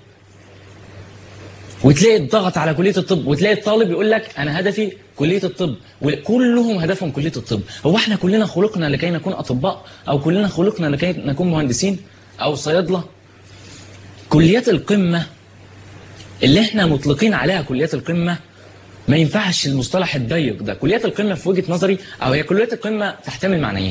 وتلاقي الضغط على كليه الطب وتلاقي الطالب يقول لك انا هدفي كليه الطب وكلهم هدفهم كليه الطب هو احنا كلنا خلقنا لكي نكون اطباء او كلنا خلقنا لكي نكون مهندسين او صيادله كليات القمه اللي احنا مطلقين عليها كليات القمه ما ينفعش المصطلح الضيق ده كليات القمه في وجهه نظري او هي كليات القمه تحتمل معنيين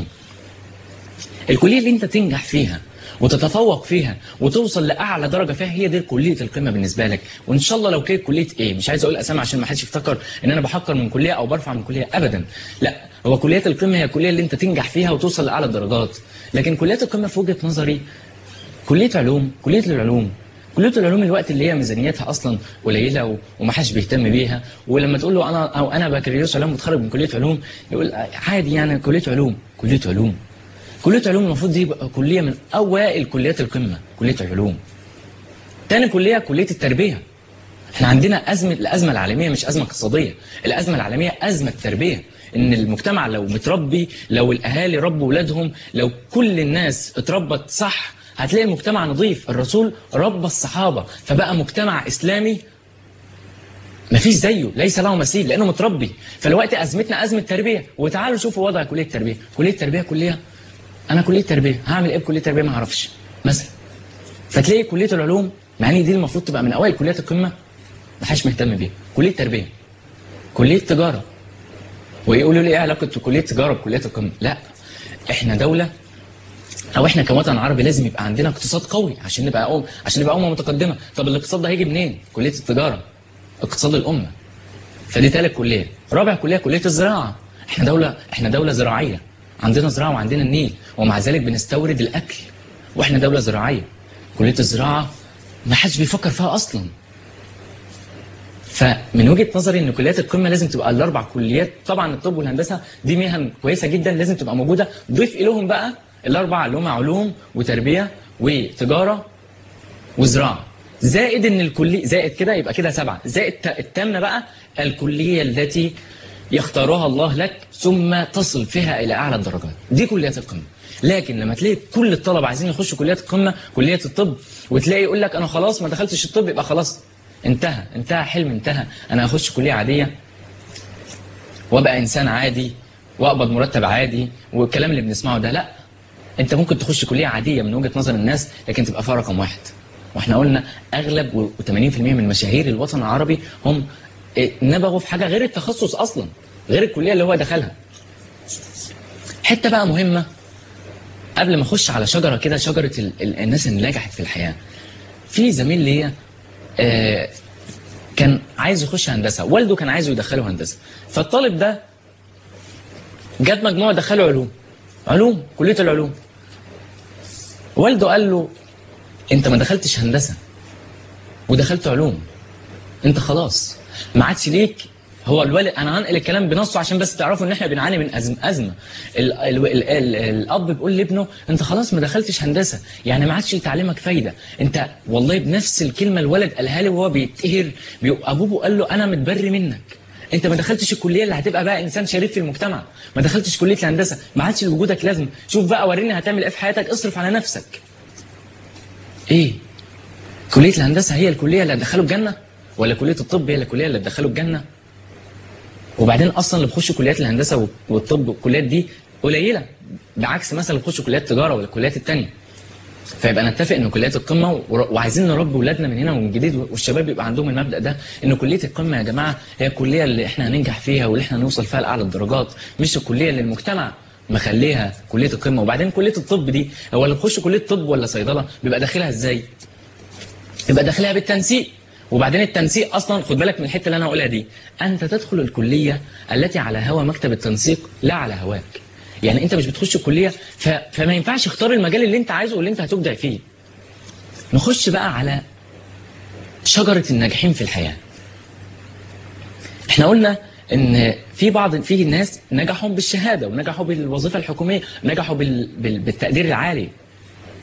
الكليه اللي انت تنجح فيها وتتفوق فيها وتوصل لاعلى درجه فيها هي دي كليه القمه بالنسبه لك وان شاء الله لو كانت كليه ايه مش عايز اقول اسامي عشان ما حدش يفتكر ان انا بحقر من كليه او برفع من كليه ابدا لا هو كليات القمه هي الكليه اللي انت تنجح فيها وتوصل لاعلى الدرجات لكن كليات القمه في وجهه نظري كليه علوم كليه العلوم كليه العلوم الوقت اللي هي ميزانيتها اصلا قليله و- ومحدش بيهتم بيها ولما تقول له انا او انا بكالوريوس علوم متخرج من كليه علوم يقول عادي يعني كليه علوم كليه علوم كليه علوم المفروض دي يبقى كليه من اوائل كليات القمه كليه العلوم تاني كليه كليه التربيه احنا عندنا ازمه الازمه العالميه مش ازمه اقتصاديه الازمه العالميه ازمه تربيه ان المجتمع لو متربي لو الاهالي ربوا اولادهم لو كل الناس اتربت صح هتلاقي المجتمع نظيف الرسول ربى الصحابه فبقى مجتمع اسلامي مفيش زيه ليس له مثيل لانه متربي فالوقت ازمتنا ازمه تربيه وتعالوا شوفوا وضع كليه التربيه كليه التربيه كليه انا كليه تربيه هعمل ايه بكليه تربيه ما اعرفش مثلا فتلاقي كليه العلوم مع ان دي المفروض تبقى من اوائل كليات القمه ما حدش مهتم بيها كليه تربيه كليه تجاره ويقولوا لي ايه علاقه كليه تجاره بكليه القمه لا احنا دوله او احنا كوطن عربي لازم يبقى عندنا اقتصاد قوي عشان نبقى أم عشان نبقى امه متقدمه طب الاقتصاد ده هيجي منين كليه التجاره اقتصاد الامه فدي ثالث كليه رابع كليه كليه الزراعه احنا دوله احنا دوله زراعيه عندنا زراعه وعندنا النيل ومع ذلك بنستورد الاكل واحنا دوله زراعيه كليه الزراعه ما حدش بيفكر فيها اصلا فمن وجهه نظري ان كليات القمه لازم تبقى الاربع كليات طبعا الطب والهندسه دي مهن كويسه جدا لازم تبقى موجوده ضيف اليهم بقى الاربع اللي هم علوم وتربيه وتجاره وزراعه زائد ان الكليه زائد كده يبقى كده سبعه زائد ت- التامنه بقى الكليه التي يختارها الله لك ثم تصل فيها الى اعلى الدرجات دي كليات القمه لكن لما تلاقي كل الطلبه عايزين يخشوا كليات القمه كليه الطب وتلاقي يقول لك انا خلاص ما دخلتش الطب يبقى خلاص انتهى انتهى حلم انتهى انا هخش كليه عاديه وابقى انسان عادي واقبض مرتب عادي والكلام اللي بنسمعه ده لا انت ممكن تخش كليه عاديه من وجهه نظر الناس لكن تبقى فيها رقم واحد واحنا قلنا اغلب و80% من مشاهير الوطن العربي هم اه، نبغوا في حاجه غير التخصص اصلا غير الكليه اللي هو دخلها حته بقى مهمه قبل ما اخش على شجره كده شجره ال- ال- الناس اللي نجحت في الحياه في زميل ليا آه، كان عايز يخش هندسه والده كان عايزه يدخله هندسه فالطالب ده جاب مجموعه دخله علوم علوم كليه العلوم والده قال له انت ما دخلتش هندسه ودخلت علوم انت خلاص ما عادش ليك هو الوالد انا هنقل الكلام بنصه عشان بس تعرفوا ان احنا بنعاني من أزم ازمه ال ال ال ال الاب بيقول لابنه انت خلاص ما دخلتش هندسه يعني ما عادش لتعليمك فايده انت والله بنفس الكلمه الولد قالها لي وهو بيتقهر بي- ابوه قال له انا متبري منك انت ما دخلتش الكليه اللي هتبقى بقى انسان شريف في المجتمع ما دخلتش كليه الهندسه ما عادش لوجودك لازم شوف بقى وريني هتعمل ايه في حياتك اصرف على نفسك ايه كليه الهندسه هي الكليه اللي هتدخله الجنه ولا كليه الطب هي الكليه اللي هتدخله الجنه وبعدين اصلا اللي بيخشوا كليات الهندسه والطب والكليات دي قليله بعكس مثلا اللي بيخشوا كليات التجاره ولا الكليات التانية فيبقى نتفق ان كليات القمه ور- وعايزين نربي اولادنا من هنا ومن جديد والشباب يبقى عندهم المبدا ده ان كليه القمه يا جماعه هي الكليه اللي احنا هننجح فيها واللي احنا هنوصل فيها لاعلى الدرجات مش الكليه اللي المجتمع مخليها كليه القمه وبعدين كليه الطب دي هو اللي بيخش كليه طب ولا صيدله بيبقى داخلها ازاي؟ يبقى داخلها بالتنسيق وبعدين التنسيق اصلا خد بالك من الحته اللي انا هقولها دي انت تدخل الكليه التي على هوى مكتب التنسيق لا على هواك يعني انت مش بتخش الكليه ف... فما ينفعش تختار المجال اللي انت عايزه واللي انت هتبدع فيه نخش بقى على شجره الناجحين في الحياه احنا قلنا ان في بعض في ناس نجحوا بالشهاده ونجحوا بالوظيفه الحكوميه نجحوا بال... بال... بالتقدير العالي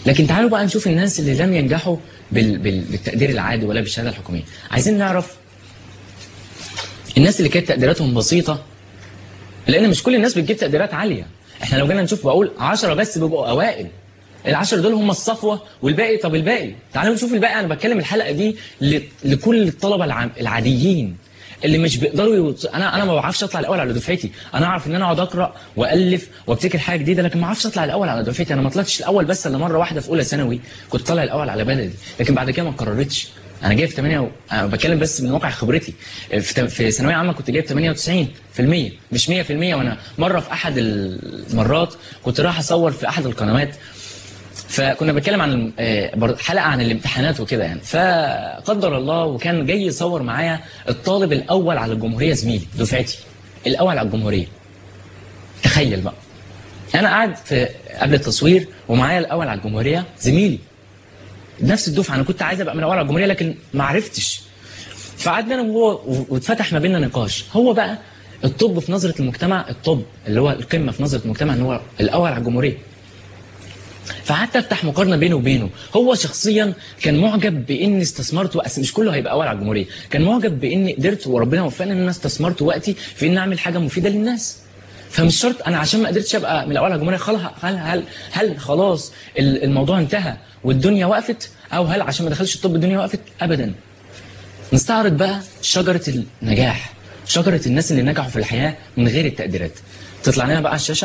لكن تعالوا بقى نشوف الناس اللي لم ينجحوا بال... بال... بالتقدير العادي ولا بالشهاده الحكوميه عايزين نعرف الناس اللي كانت تقديراتهم بسيطه لان مش كل الناس بتجيب تقديرات عاليه احنا لو جينا نشوف بقول 10 بس بيبقوا اوائل العشرة دول هم الصفوة والباقي طب الباقي تعالوا نشوف الباقي أنا بتكلم الحلقة دي ل... لكل الطلبة الع... العاديين اللي مش بيقدروا يوص... انا انا ما بعرفش اطلع الاول على دفعتي انا اعرف ان انا اقعد اقرا والف وابتكر حاجه جديده لكن ما اعرفش اطلع الاول على دفعتي انا ما طلعتش الاول بس الا مره واحده في ااولى ثانوي كنت طالع الاول على بلدي لكن بعد كده ما قررتش انا جايب 8 و... انا بتكلم بس من واقع خبرتي في ت- في ثانويه عامه كنت جايب 98% مش 100% وانا مره في احد المرات كنت رايح اصور في احد القنوات فكنا بنتكلم عن آه، بر- حلقه عن الامتحانات وكده يعني فقدر الله وكان جاي يصور معايا الطالب الاول على الجمهوريه زميلي دفعتي الاول على الجمهوريه تخيل بقى انا قاعد في قبل التصوير ومعايا الاول على الجمهوريه زميلي نفس الدفعه انا كنت عايز ابقى من الاول على الجمهوريه لكن ما عرفتش فقعدنا انا وهو و- واتفتح ما بيننا نقاش هو بقى الطب في نظره المجتمع الطب اللي هو القمه في نظره المجتمع ان هو الاول على الجمهوريه فقعدت افتح مقارنه بينه وبينه هو شخصيا كان معجب بان استثمرت وقت مش كله هيبقى اول على الجمهوريه كان معجب بان قدرت وربنا وفقني ان انا استثمرت وقتي في ان اعمل حاجه مفيده للناس فمش شرط انا عشان ما قدرتش ابقى من الاول على الجمهوريه خلاص هل هل هل خلاص ال- الموضوع انتهى والدنيا وقفت او هل عشان ما دخلش الطب الدنيا وقفت ابدا نستعرض بقى شجره النجاح شجره الناس اللي نجحوا في الحياه من غير التقديرات تطلع لنا بقى على الشاشه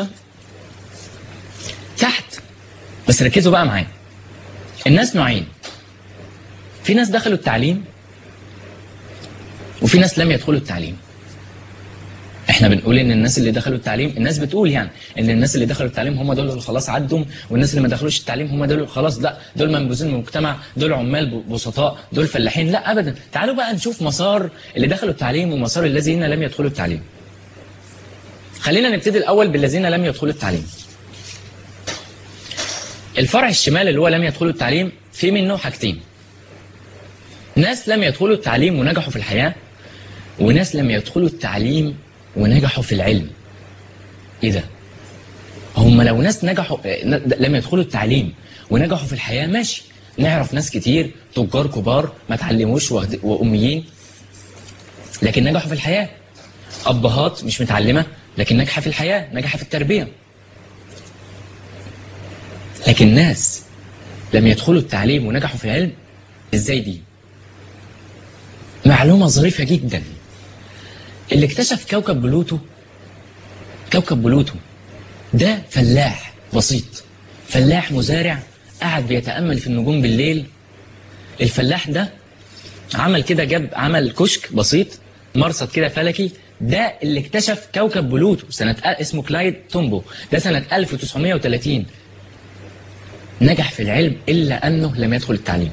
تحت بس ركزوا بقى معايا الناس نوعين في ناس دخلوا التعليم وفي ناس لم يدخلوا التعليم احنا بنقول ان الناس اللي دخلوا التعليم الناس بتقول يعني ان الناس اللي دخلوا التعليم هم دول اللي خلاص عدوا والناس اللي ما دخلوش التعليم هم دول اللي خلاص لا دول منبوذين من المجتمع دول عمال ب- بسطاء دول فلاحين لا ابدا تعالوا بقى نشوف مسار اللي دخلوا التعليم ومسار الذين لم يدخلوا التعليم خلينا نبتدي الاول بالذين لم يدخلوا التعليم الفرع الشمال اللي هو لم يدخلوا التعليم في منه حاجتين ناس لم يدخلوا التعليم ونجحوا في الحياة وناس لم يدخلوا التعليم ونجحوا في العلم ايه ده هم لو ناس نجحوا آه، ن- لم يدخلوا التعليم ونجحوا في الحياة ماشي نعرف ناس كتير تجار كبار ما تعلموش واخد- وأميين لكن نجحوا في الحياة أبهات مش متعلمة لكن ناجحة في الحياة ناجحة في التربية لكن ناس لم يدخلوا التعليم ونجحوا في العلم ازاي دي معلومة ظريفة جدا اللي اكتشف كوكب بلوتو كوكب بلوتو ده فلاح بسيط فلاح مزارع قاعد بيتأمل في النجوم بالليل الفلاح ده عمل كده جاب عمل كشك بسيط مرصد كده فلكي ده اللي اكتشف كوكب بلوتو سنة اسمه كلايد تومبو ده سنة 1930 نجح في العلم إلا أنه لم يدخل التعليم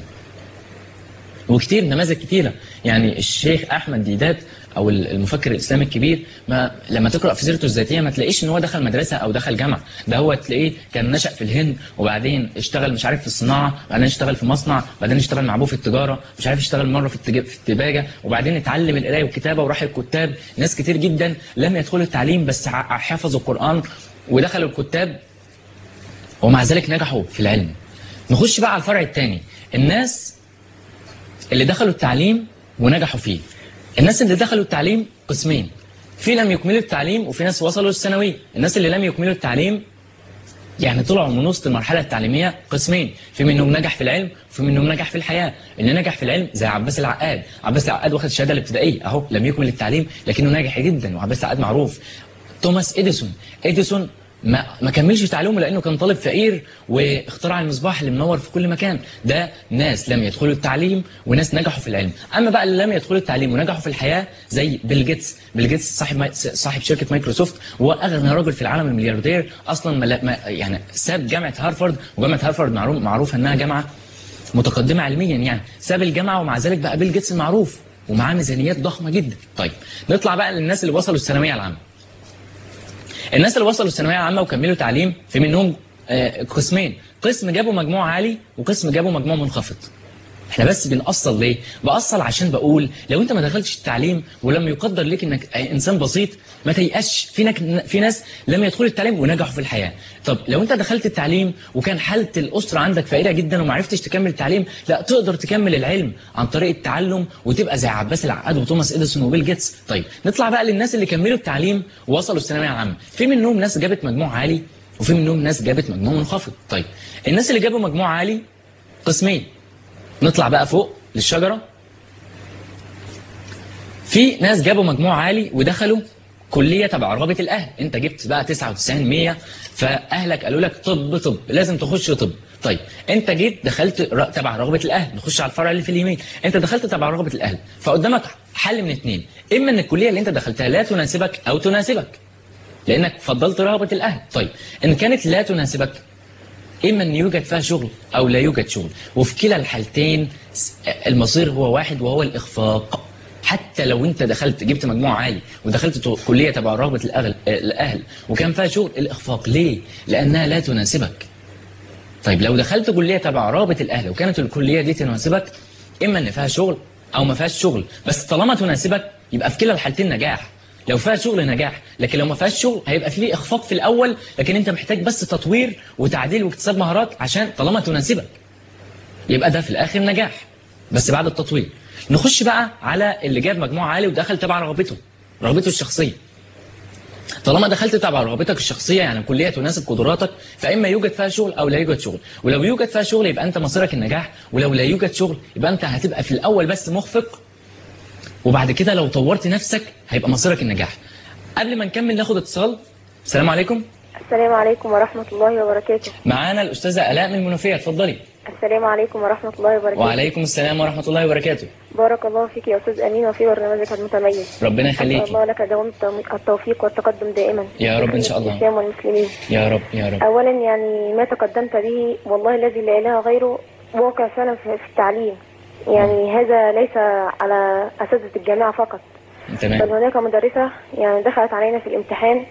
وكتير نماذج كتيرة يعني الشيخ أحمد ديدات أو المفكر الإسلامي الكبير ما لما تقرأ في سيرته الذاتية ما تلاقيش إن هو دخل مدرسة أو دخل جامعة ده هو تلاقيه كان نشأ في الهند وبعدين اشتغل مش عارف في الصناعة بعدين اشتغل في مصنع بعدين اشتغل مع أبوه في التجارة مش عارف اشتغل مرة في التج- في التباجة وبعدين اتعلم القراية والكتابة وراح الكتاب ناس كتير جدا لم يدخلوا التعليم بس ع- حفظوا القرآن ودخلوا الكتاب ومع ذلك نجحوا في العلم نخش بقى على الفرع الثاني الناس اللي دخلوا التعليم ونجحوا فيه الناس اللي دخلوا التعليم قسمين في لم يكملوا التعليم وفي ناس وصلوا الثانويه الناس اللي لم يكملوا التعليم يعني طلعوا من وسط المرحله التعليميه قسمين في منهم نجح في العلم وفي منهم نجح في الحياه اللي نجح في العلم زي عباس العقاد عباس العقاد واخد الشهاده الابتدائيه اهو لم يكمل التعليم لكنه ناجح جدا وعباس العقاد معروف توماس اديسون اديسون ما ما كملش تعليمه لانه كان طالب فقير واخترع المصباح اللي منور في كل مكان ده ناس لم يدخلوا التعليم وناس نجحوا في العلم اما بقى اللي لم يدخلوا التعليم ونجحوا في الحياه زي بيل جيتس بيل جيتس صاحب ماي- صاحب شركه مايكروسوفت وهو اغنى رجل في العالم الملياردير اصلا ما ما يعني ساب جامعه هارفارد وجامعه هارفارد معروف معروفه انها جامعه متقدمه علميا يعني ساب الجامعه ومع ذلك بقى بيل جيتس المعروف ومعاه ميزانيات ضخمه جدا طيب نطلع بقى للناس اللي وصلوا الثانويه العامه الناس اللي وصلوا الثانويه العامه وكملوا تعليم في منهم آه، قسمين قسم جابوا مجموع عالي وقسم جابوا مجموع منخفض احنا بس بنأصل ليه؟ بأصل عشان بقول لو انت ما دخلتش التعليم ولم يقدر لك انك انسان بسيط ما تيأسش في نك... في ناس لم يدخلوا التعليم ونجحوا في الحياه. طب لو انت دخلت التعليم وكان حاله الاسره عندك فقيره جدا وما عرفتش تكمل التعليم، لا تقدر تكمل العلم عن طريق التعلم وتبقى زي عباس العقاد وتوماس اديسون وبيل جيتس. طيب نطلع بقى للناس اللي كملوا التعليم ووصلوا الثانويه العامه، في منهم ناس جابت مجموع عالي وفي منهم ناس جابت مجموع منخفض. طيب الناس اللي جابوا مجموع عالي قسمين نطلع بقى فوق للشجرة في ناس جابوا مجموع عالي ودخلوا كلية تبع رغبة الأهل أنت جبت بقى 99 100 فأهلك قالوا لك طب طب لازم تخش طب طيب أنت جيت دخلت ر- تبع رغبة الأهل نخش على الفرع اللي في اليمين أنت دخلت تبع رغبة الأهل فقدامك حل من اتنين إما أن الكلية اللي أنت دخلتها لا تناسبك أو تناسبك لأنك فضلت رغبة الأهل طيب إن كانت لا تناسبك إما أن يوجد فيها شغل أو لا يوجد شغل وفي كلا الحالتين س- المصير هو واحد وهو الإخفاق حتى لو أنت دخلت جبت مجموع عالي ودخلت تو- كلية تبع رغبة الأهل, الأهل وكان فيها شغل الإخفاق ليه؟ لأنها لا تناسبك طيب لو دخلت كلية تبع رغبة الأهل وكانت الكلية دي تناسبك إما إن فيها شغل أو ما فيهاش شغل بس طالما تناسبك يبقى في كلا الحالتين نجاح لو فيها شغل نجاح لكن لو ما فيهاش شغل هيبقى فيه إخفاق في الأول لكن أنت محتاج بس تطوير وتعديل واكتساب مهارات عشان طالما تناسبك يبقى ده في الآخر نجاح بس بعد التطوير نخش بقى على اللي جاب مجموع عالي ودخل تبع رغبته رغبته الشخصية طالما دخلت تبع رغبتك الشخصيه يعني كليه تناسب قدراتك فاما يوجد فيها شغل او لا يوجد شغل ولو يوجد فيها شغل يبقى انت مصيرك النجاح ولو لا يوجد شغل يبقى انت هتبقى في الاول بس مخفق وبعد كده لو طورت نفسك هيبقى مصيرك النجاح قبل ما نكمل ناخد اتصال السلام عليكم السلام عليكم ورحمة الله وبركاته معانا الاستاذه الاء من المنوفيه اتفضلي السلام عليكم ورحمة الله وبركاته وعليكم السلام ورحمه الله وبركاته بارك الله فيك يا أستاذ أمين وفي برنامجك المتميز ربنا أسأل يخليكي الله لك دوام التوم- التوفيق والتقدم دائما يا رب إن شاء الله. الإسلام والمسلمين يا رب يا رب أولا يعني ما تقدمت به والله الذي لا إله غيره واقع فعلا في في التعليم يعني هذا ليس على أساتذة الجامعة فقط بل تمام هناك مدرسة يعني دخلت علينا في الامتحان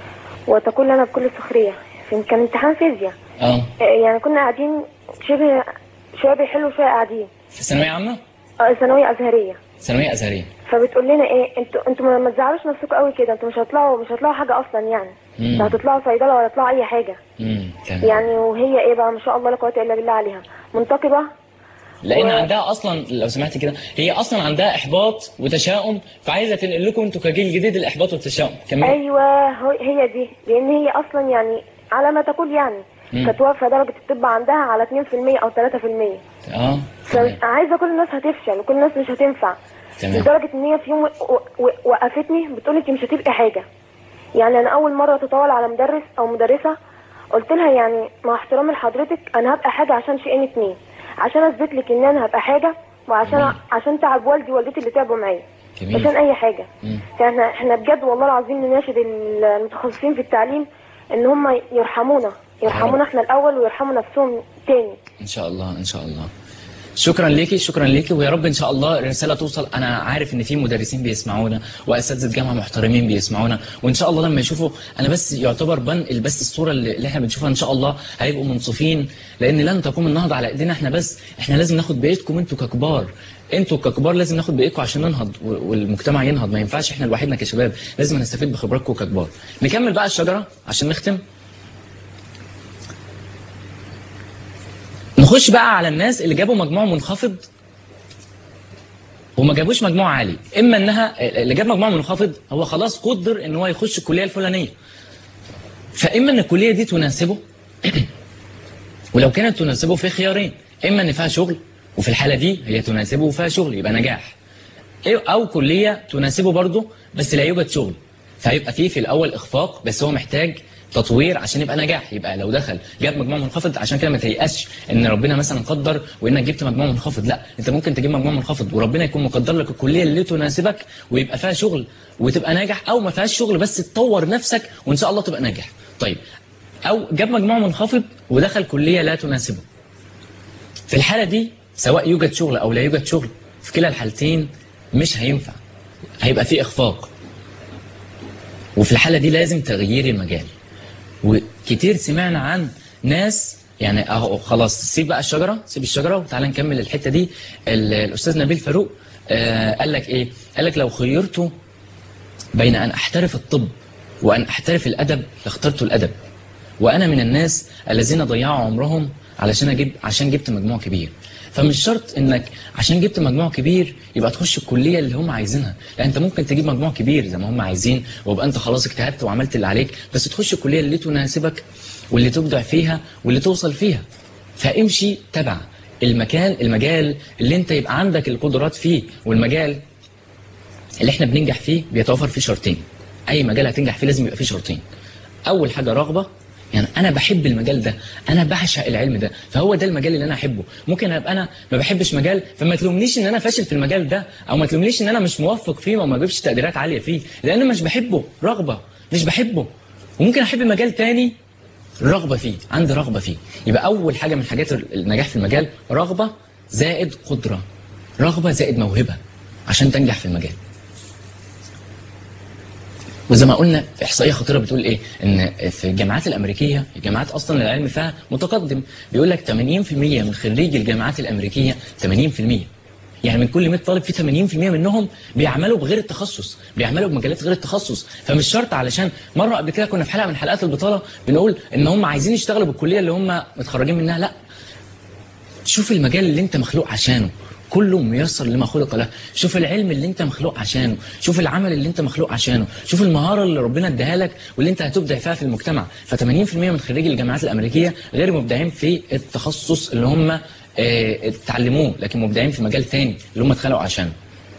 وتقول لنا بكل سخرية في- كان امتحان فيزياء اه يعني كنا قاعدين شبه شوية بيحلوا شوية قاعدين في ثانويه عامه آه، ثانوية أزهرية ثانويه ازهريه فبتقول لنا ايه انتوا انتوا ما- ما تزعلوش نفسكم قوي كده انتوا مش هتطلعوا مش هتطلعوا حاجه اصلا يعني مم. لا هتطلعوا صيدله ولا هتطلعوا اي حاجه امم تمام يعني وهي ايه بقى ما شاء الله لا قوه الا بالله عليها منتقبه لان و- عندها اصلا لو سمحت كده هي اصلا عندها احباط وتشاؤم فعايزه تنقل لكم انتوا كجيل جديد الاحباط والتشاؤم كمل ايوه هو- هي دي لان هي اصلا يعني على ما تقول يعني مم. كانت واقفه درجه الطب عندها على 2% او 3% اه تمام فعايزه كل الناس هتفشل وكل الناس مش هتنفع تمام لدرجه ان هي في يوم و- و- وقفتني بتقول انت مش هتبقي حاجه يعني انا اول مره تطاول على مدرس او مدرسه قلت لها يعني مع احترامي لحضرتك انا هبقى حاجه عشان شيئين اتنين عشان اثبت لك ان انا هبقى حاجه وعشان جميل. عشان تعب والدي ووالدتي اللي تعبوا معايا جميل. عشان اي حاجه مم. فاحنا احنا بجد والله العظيم نناشد المتخصصين في التعليم ان هم يرحمونا يرحمونا احنا الاول ويرحموا نفسهم تاني ان شاء الله ان شاء الله شكرا ليكي شكرا ليكي ويا رب ان شاء الله الرساله توصل انا عارف ان في مدرسين بيسمعونا واساتذه جامعه محترمين بيسمعونا وان شاء الله لما يشوفوا انا بس يعتبر بنقل بس الصوره اللي اللي احنا بنشوفها ان شاء الله هيبقوا منصفين لان لن تقوم النهضه على ايدينا احنا بس احنا لازم ناخد بايدكم انتوا ككبار انتوا ككبار لازم ناخد بايدكم عشان ننهض و- والمجتمع ينهض ما ينفعش احنا لوحدنا كشباب لازم نستفيد بخبراتكم ككبار نكمل بقى الشجره عشان نختم نخش بقى على الناس اللي جابوا مجموع منخفض وما جابوش مجموع عالي اما انها اللي جاب مجموع منخفض هو خلاص قدر ان هو يخش الكليه الفلانيه فاما ان الكليه دي تناسبه ولو كانت تناسبه في خيارين اما ان فيها شغل وفي الحاله دي هي تناسبه وفيها شغل يبقى نجاح إيه- او كليه تناسبه برضه بس لا يوجد شغل فهيبقى فيه في الاول اخفاق بس هو محتاج تطوير عشان يبقى نجاح يبقى لو دخل جاب مجموع منخفض عشان كده ما تيأسش ان ربنا مثلا قدر وانك جبت مجموع منخفض لا انت ممكن تجيب مجموع منخفض وربنا يكون مقدر لك الكليه اللي تناسبك ويبقى فيها شغل وتبقى ناجح او ما فيهاش شغل بس تطور نفسك وان شاء الله تبقى ناجح طيب او جاب مجموع منخفض ودخل كليه لا تناسبه في الحالة دي سواء يوجد شغل أو لا يوجد شغل في كلا الحالتين مش هينفع هيبقى في إخفاق وفي الحالة دي لازم تغيير المجال وكتير سمعنا عن ناس يعني اهو خلاص سيب بقى الشجره سيب الشجره وتعالى نكمل الحته دي ال- الاستاذ نبيل فاروق آه قال لك ايه قال لك لو خيرت بين ان احترف الطب وان احترف الادب لاخترت الادب وانا من الناس الذين ضيعوا عمرهم علشان اجيب عشان جبت مجموع كبير فمش شرط انك عشان جبت مجموع كبير يبقى تخش الكليه اللي هم عايزينها لا انت ممكن تجيب مجموع كبير زي ما هم عايزين ويبقى انت خلاص اجتهدت وعملت اللي عليك بس تخش الكليه اللي تناسبك واللي تبدع فيها واللي توصل فيها فامشي تبع المكان المجال اللي انت يبقى عندك القدرات فيه والمجال اللي احنا بننجح فيه بيتوفر فيه شرطين اي مجال هتنجح فيه لازم يبقى فيه شرطين اول حاجه رغبه يعني انا بحب المجال ده انا بعشق العلم ده فهو ده المجال اللي انا احبه ممكن ابقى انا ما بحبش مجال فما تلومنيش ان انا فاشل في المجال ده او ما تلومنيش ان انا مش موفق فيه او ما بجيبش تقديرات عاليه فيه لان مش بحبه رغبه مش بحبه وممكن احب مجال تاني رغبه فيه عندي رغبه فيه يبقى اول حاجه من حاجات النجاح في المجال رغبه زائد قدره رغبه زائد موهبه عشان تنجح في المجال وزي ما قلنا في احصائيه خطيره بتقول ايه ان في الجامعات الامريكيه الجامعات اصلا العلم فيها متقدم بيقول لك 80% من خريجي الجامعات الامريكيه 80% يعني من كل 100 طالب في 80% منهم بيعملوا بغير التخصص بيعملوا بمجالات غير التخصص فمش شرط علشان مره قبل كده كنا في حلقه من حلقات البطاله بنقول ان هم عايزين يشتغلوا بالكليه اللي هم متخرجين منها لا شوف المجال اللي انت مخلوق عشانه كله ميسر لما خلق له شوف العلم اللي انت مخلوق عشانه شوف العمل اللي انت مخلوق عشانه شوف المهاره اللي ربنا اداها لك واللي انت هتبدع فيها في المجتمع ف80% من خريجي الجامعات الامريكيه غير مبدعين في التخصص اللي هم اه، اتعلموه لكن مبدعين في مجال تاني اللي هم اتخلقوا عشانه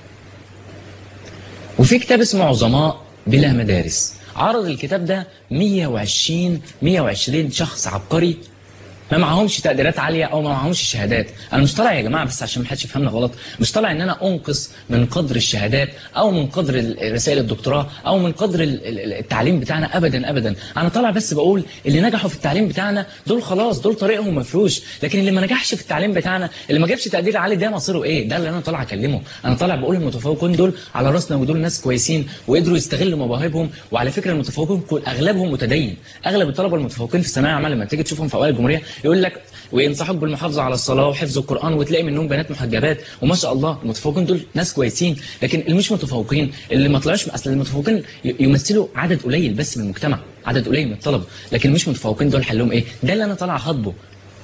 وفي كتاب اسمه عظماء بلا مدارس عرض الكتاب ده 120 120 شخص عبقري ما معهمش تقديرات عاليه او ما معهمش شهادات انا مش طالع يا جماعه بس عشان ما حدش يفهمنا غلط مش طالع ان انا انقص من قدر الشهادات او من قدر ال- رسائل الدكتوراه او من قدر ال- ال- التعليم بتاعنا ابدا ابدا انا طالع بس بقول اللي نجحوا في التعليم بتاعنا دول خلاص دول طريقهم مفروش لكن اللي ما نجحش في التعليم بتاعنا اللي ما جابش تقدير عالي ده مصيره ايه ده اللي انا طالع اكلمه انا طالع بقول المتفوقين دول على راسنا ودول ناس كويسين وقدروا يستغلوا مواهبهم وعلى فكره المتفوقين كل اغلبهم متدين اغلب الطلبه المتفوقين في الثانويه العامه لما تيجي تشوفهم في اوائل الجمهوريه يقول لك وينصحوك بالمحافظه على الصلاه وحفظ القران وتلاقي منهم بنات محجبات وما شاء الله المتفوقين دول ناس كويسين لكن اللي مش متفوقين اللي ما طلعوش اصل المتفوقين ي- يمثلوا عدد قليل بس من المجتمع عدد قليل من الطلبه لكن مش متفوقين دول حلهم ايه ده اللي انا طالع اخاطبه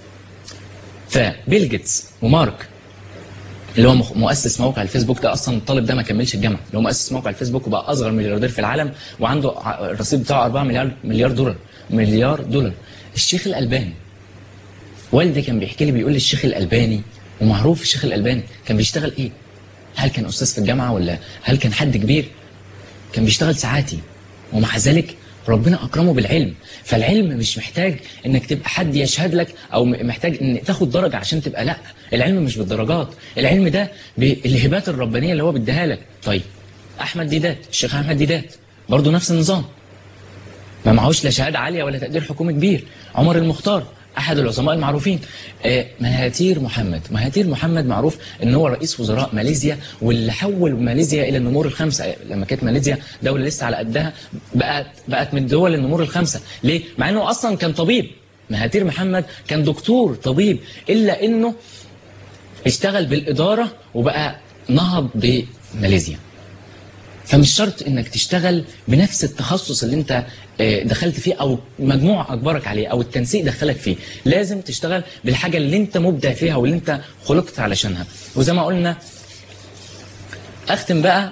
فبيل جيتس ومارك اللي هو مخ- مؤسس موقع الفيسبوك ده اصلا الطالب ده ما كملش الجامعه اللي هو مؤسس موقع الفيسبوك وبقى اصغر ملياردير في العالم وعنده ع- الرصيد بتاعه 4 مليار مليار دولار مليار دولار الشيخ الالباني والدي كان بيحكي لي بيقول لي الشيخ الالباني ومعروف الشيخ الالباني كان بيشتغل ايه هل كان استاذ في الجامعه ولا هل كان حد كبير كان بيشتغل ساعاتي ومع ذلك ربنا اكرمه بالعلم فالعلم مش محتاج انك تبقى حد يشهد لك او م- محتاج ان تاخد درجه عشان تبقى لا العلم مش بالدرجات العلم ده بالهبات الربانيه اللي هو بيديها لك طيب احمد ديدات الشيخ احمد ديدات برضه نفس النظام ما معهوش لا شهاده عاليه ولا تقدير حكومي كبير عمر المختار احد العظماء المعروفين آه، مهاتير محمد مهاتير محمد معروف ان هو رئيس وزراء ماليزيا واللي حول ماليزيا الى النمور الخمسه لما كانت ماليزيا دوله لسه على قدها بقت بقت من دول النمور الخمسه ليه مع انه اصلا كان طبيب مهاتير محمد كان دكتور طبيب الا انه اشتغل بالاداره وبقى نهض بماليزيا فمش شرط انك تشتغل بنفس التخصص اللي انت آه، دخلت فيه او مجموع اجبرك عليه او التنسيق دخلك فيه لازم تشتغل بالحاجه اللي انت مبدع فيها واللي انت خلقت علشانها وزي ما قلنا اختم بقى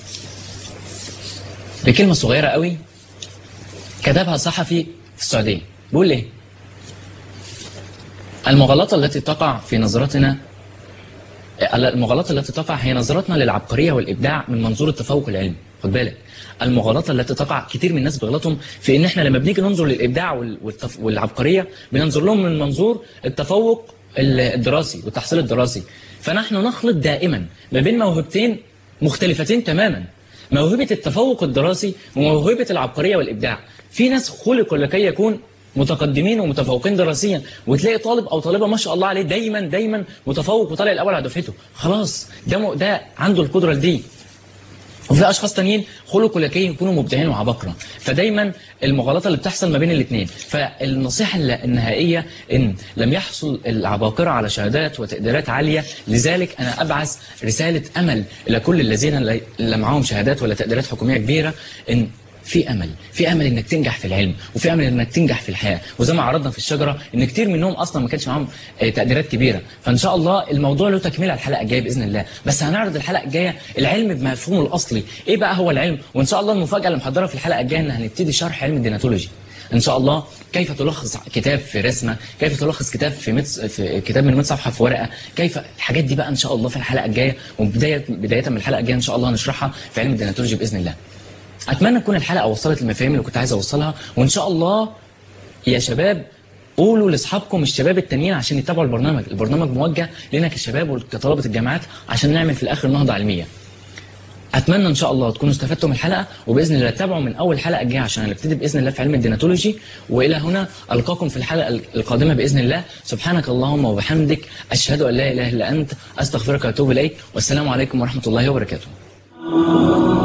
بكلمه صغيره قوي كتبها صحفي في السعوديه بيقول ايه المغالطه التي تقع في نظرتنا المغالطة التي تقع هي نظرتنا للعبقرية والإبداع من منظور التفوق العلمي خد بالك المغالطة التي تقع كتير من الناس بيغلطهم في إن إحنا لما بنيجي ننظر للإبداع وال- والتف... والعبقرية بننظر لهم من منظور التفوق ال- الدراسي والتحصيل الدراسي فنحن نخلط دائما ما بين موهبتين مختلفتين تماما موهبة التفوق الدراسي وموهبة العبقرية والإبداع في ناس خلقوا لكي يكون متقدمين ومتفوقين دراسيا وتلاقي طالب او طالبه ما شاء الله عليه دايما دايما متفوق وطالع الاول على دفعته خلاص ده م... ده عنده القدره دي وفي اشخاص تانيين خلقوا لكي يكونوا مبدعين وعباقره فدايما المغالطه اللي بتحصل ما بين الاثنين فالنصيحه الل- النهائيه ان لم يحصل العباقره على شهادات وتقديرات عاليه لذلك انا ابعث رساله امل الى كل الذين لا- لا معاهم شهادات ولا تقديرات حكوميه كبيره ان في امل في امل انك تنجح في العلم وفي امل انك تنجح في الحياه وزي ما عرضنا في الشجره ان كتير منهم اصلا ما كانش معاهم آه، تقديرات كبيره فان شاء الله الموضوع له تكمله الحلقه الجايه باذن الله بس هنعرض الحلقه الجايه العلم بمفهومه الاصلي ايه بقى هو العلم وان شاء الله المفاجاه اللي محضره في الحلقه الجايه ان هنبتدي شرح علم الديناتولوجي ان شاء الله كيف تلخص كتاب في رسمه كيف تلخص كتاب في, مت... في كتاب من 100 صفحه في ورقه كيف الحاجات دي بقى ان شاء الله في الحلقه الجايه وبدايه بدايه من الحلقه الجايه ان شاء الله هنشرحها في علم الديناتولوجي باذن الله اتمنى تكون الحلقه وصلت المفاهيم اللي كنت عايز اوصلها وان شاء الله يا شباب قولوا لاصحابكم الشباب التانيين عشان يتابعوا البرنامج البرنامج موجه لنا كشباب وكطلبه الجامعات عشان نعمل في الاخر نهضه علميه اتمنى ان شاء الله تكونوا استفدتوا من الحلقه وباذن الله تابعوا من اول حلقه الجايه عشان نبتدي باذن الله في علم الديناتولوجي والى هنا القاكم في الحلقه القادمه باذن الله سبحانك اللهم وبحمدك اشهد ان لا اله الا انت استغفرك واتوب اليك والسلام عليكم ورحمه الله وبركاته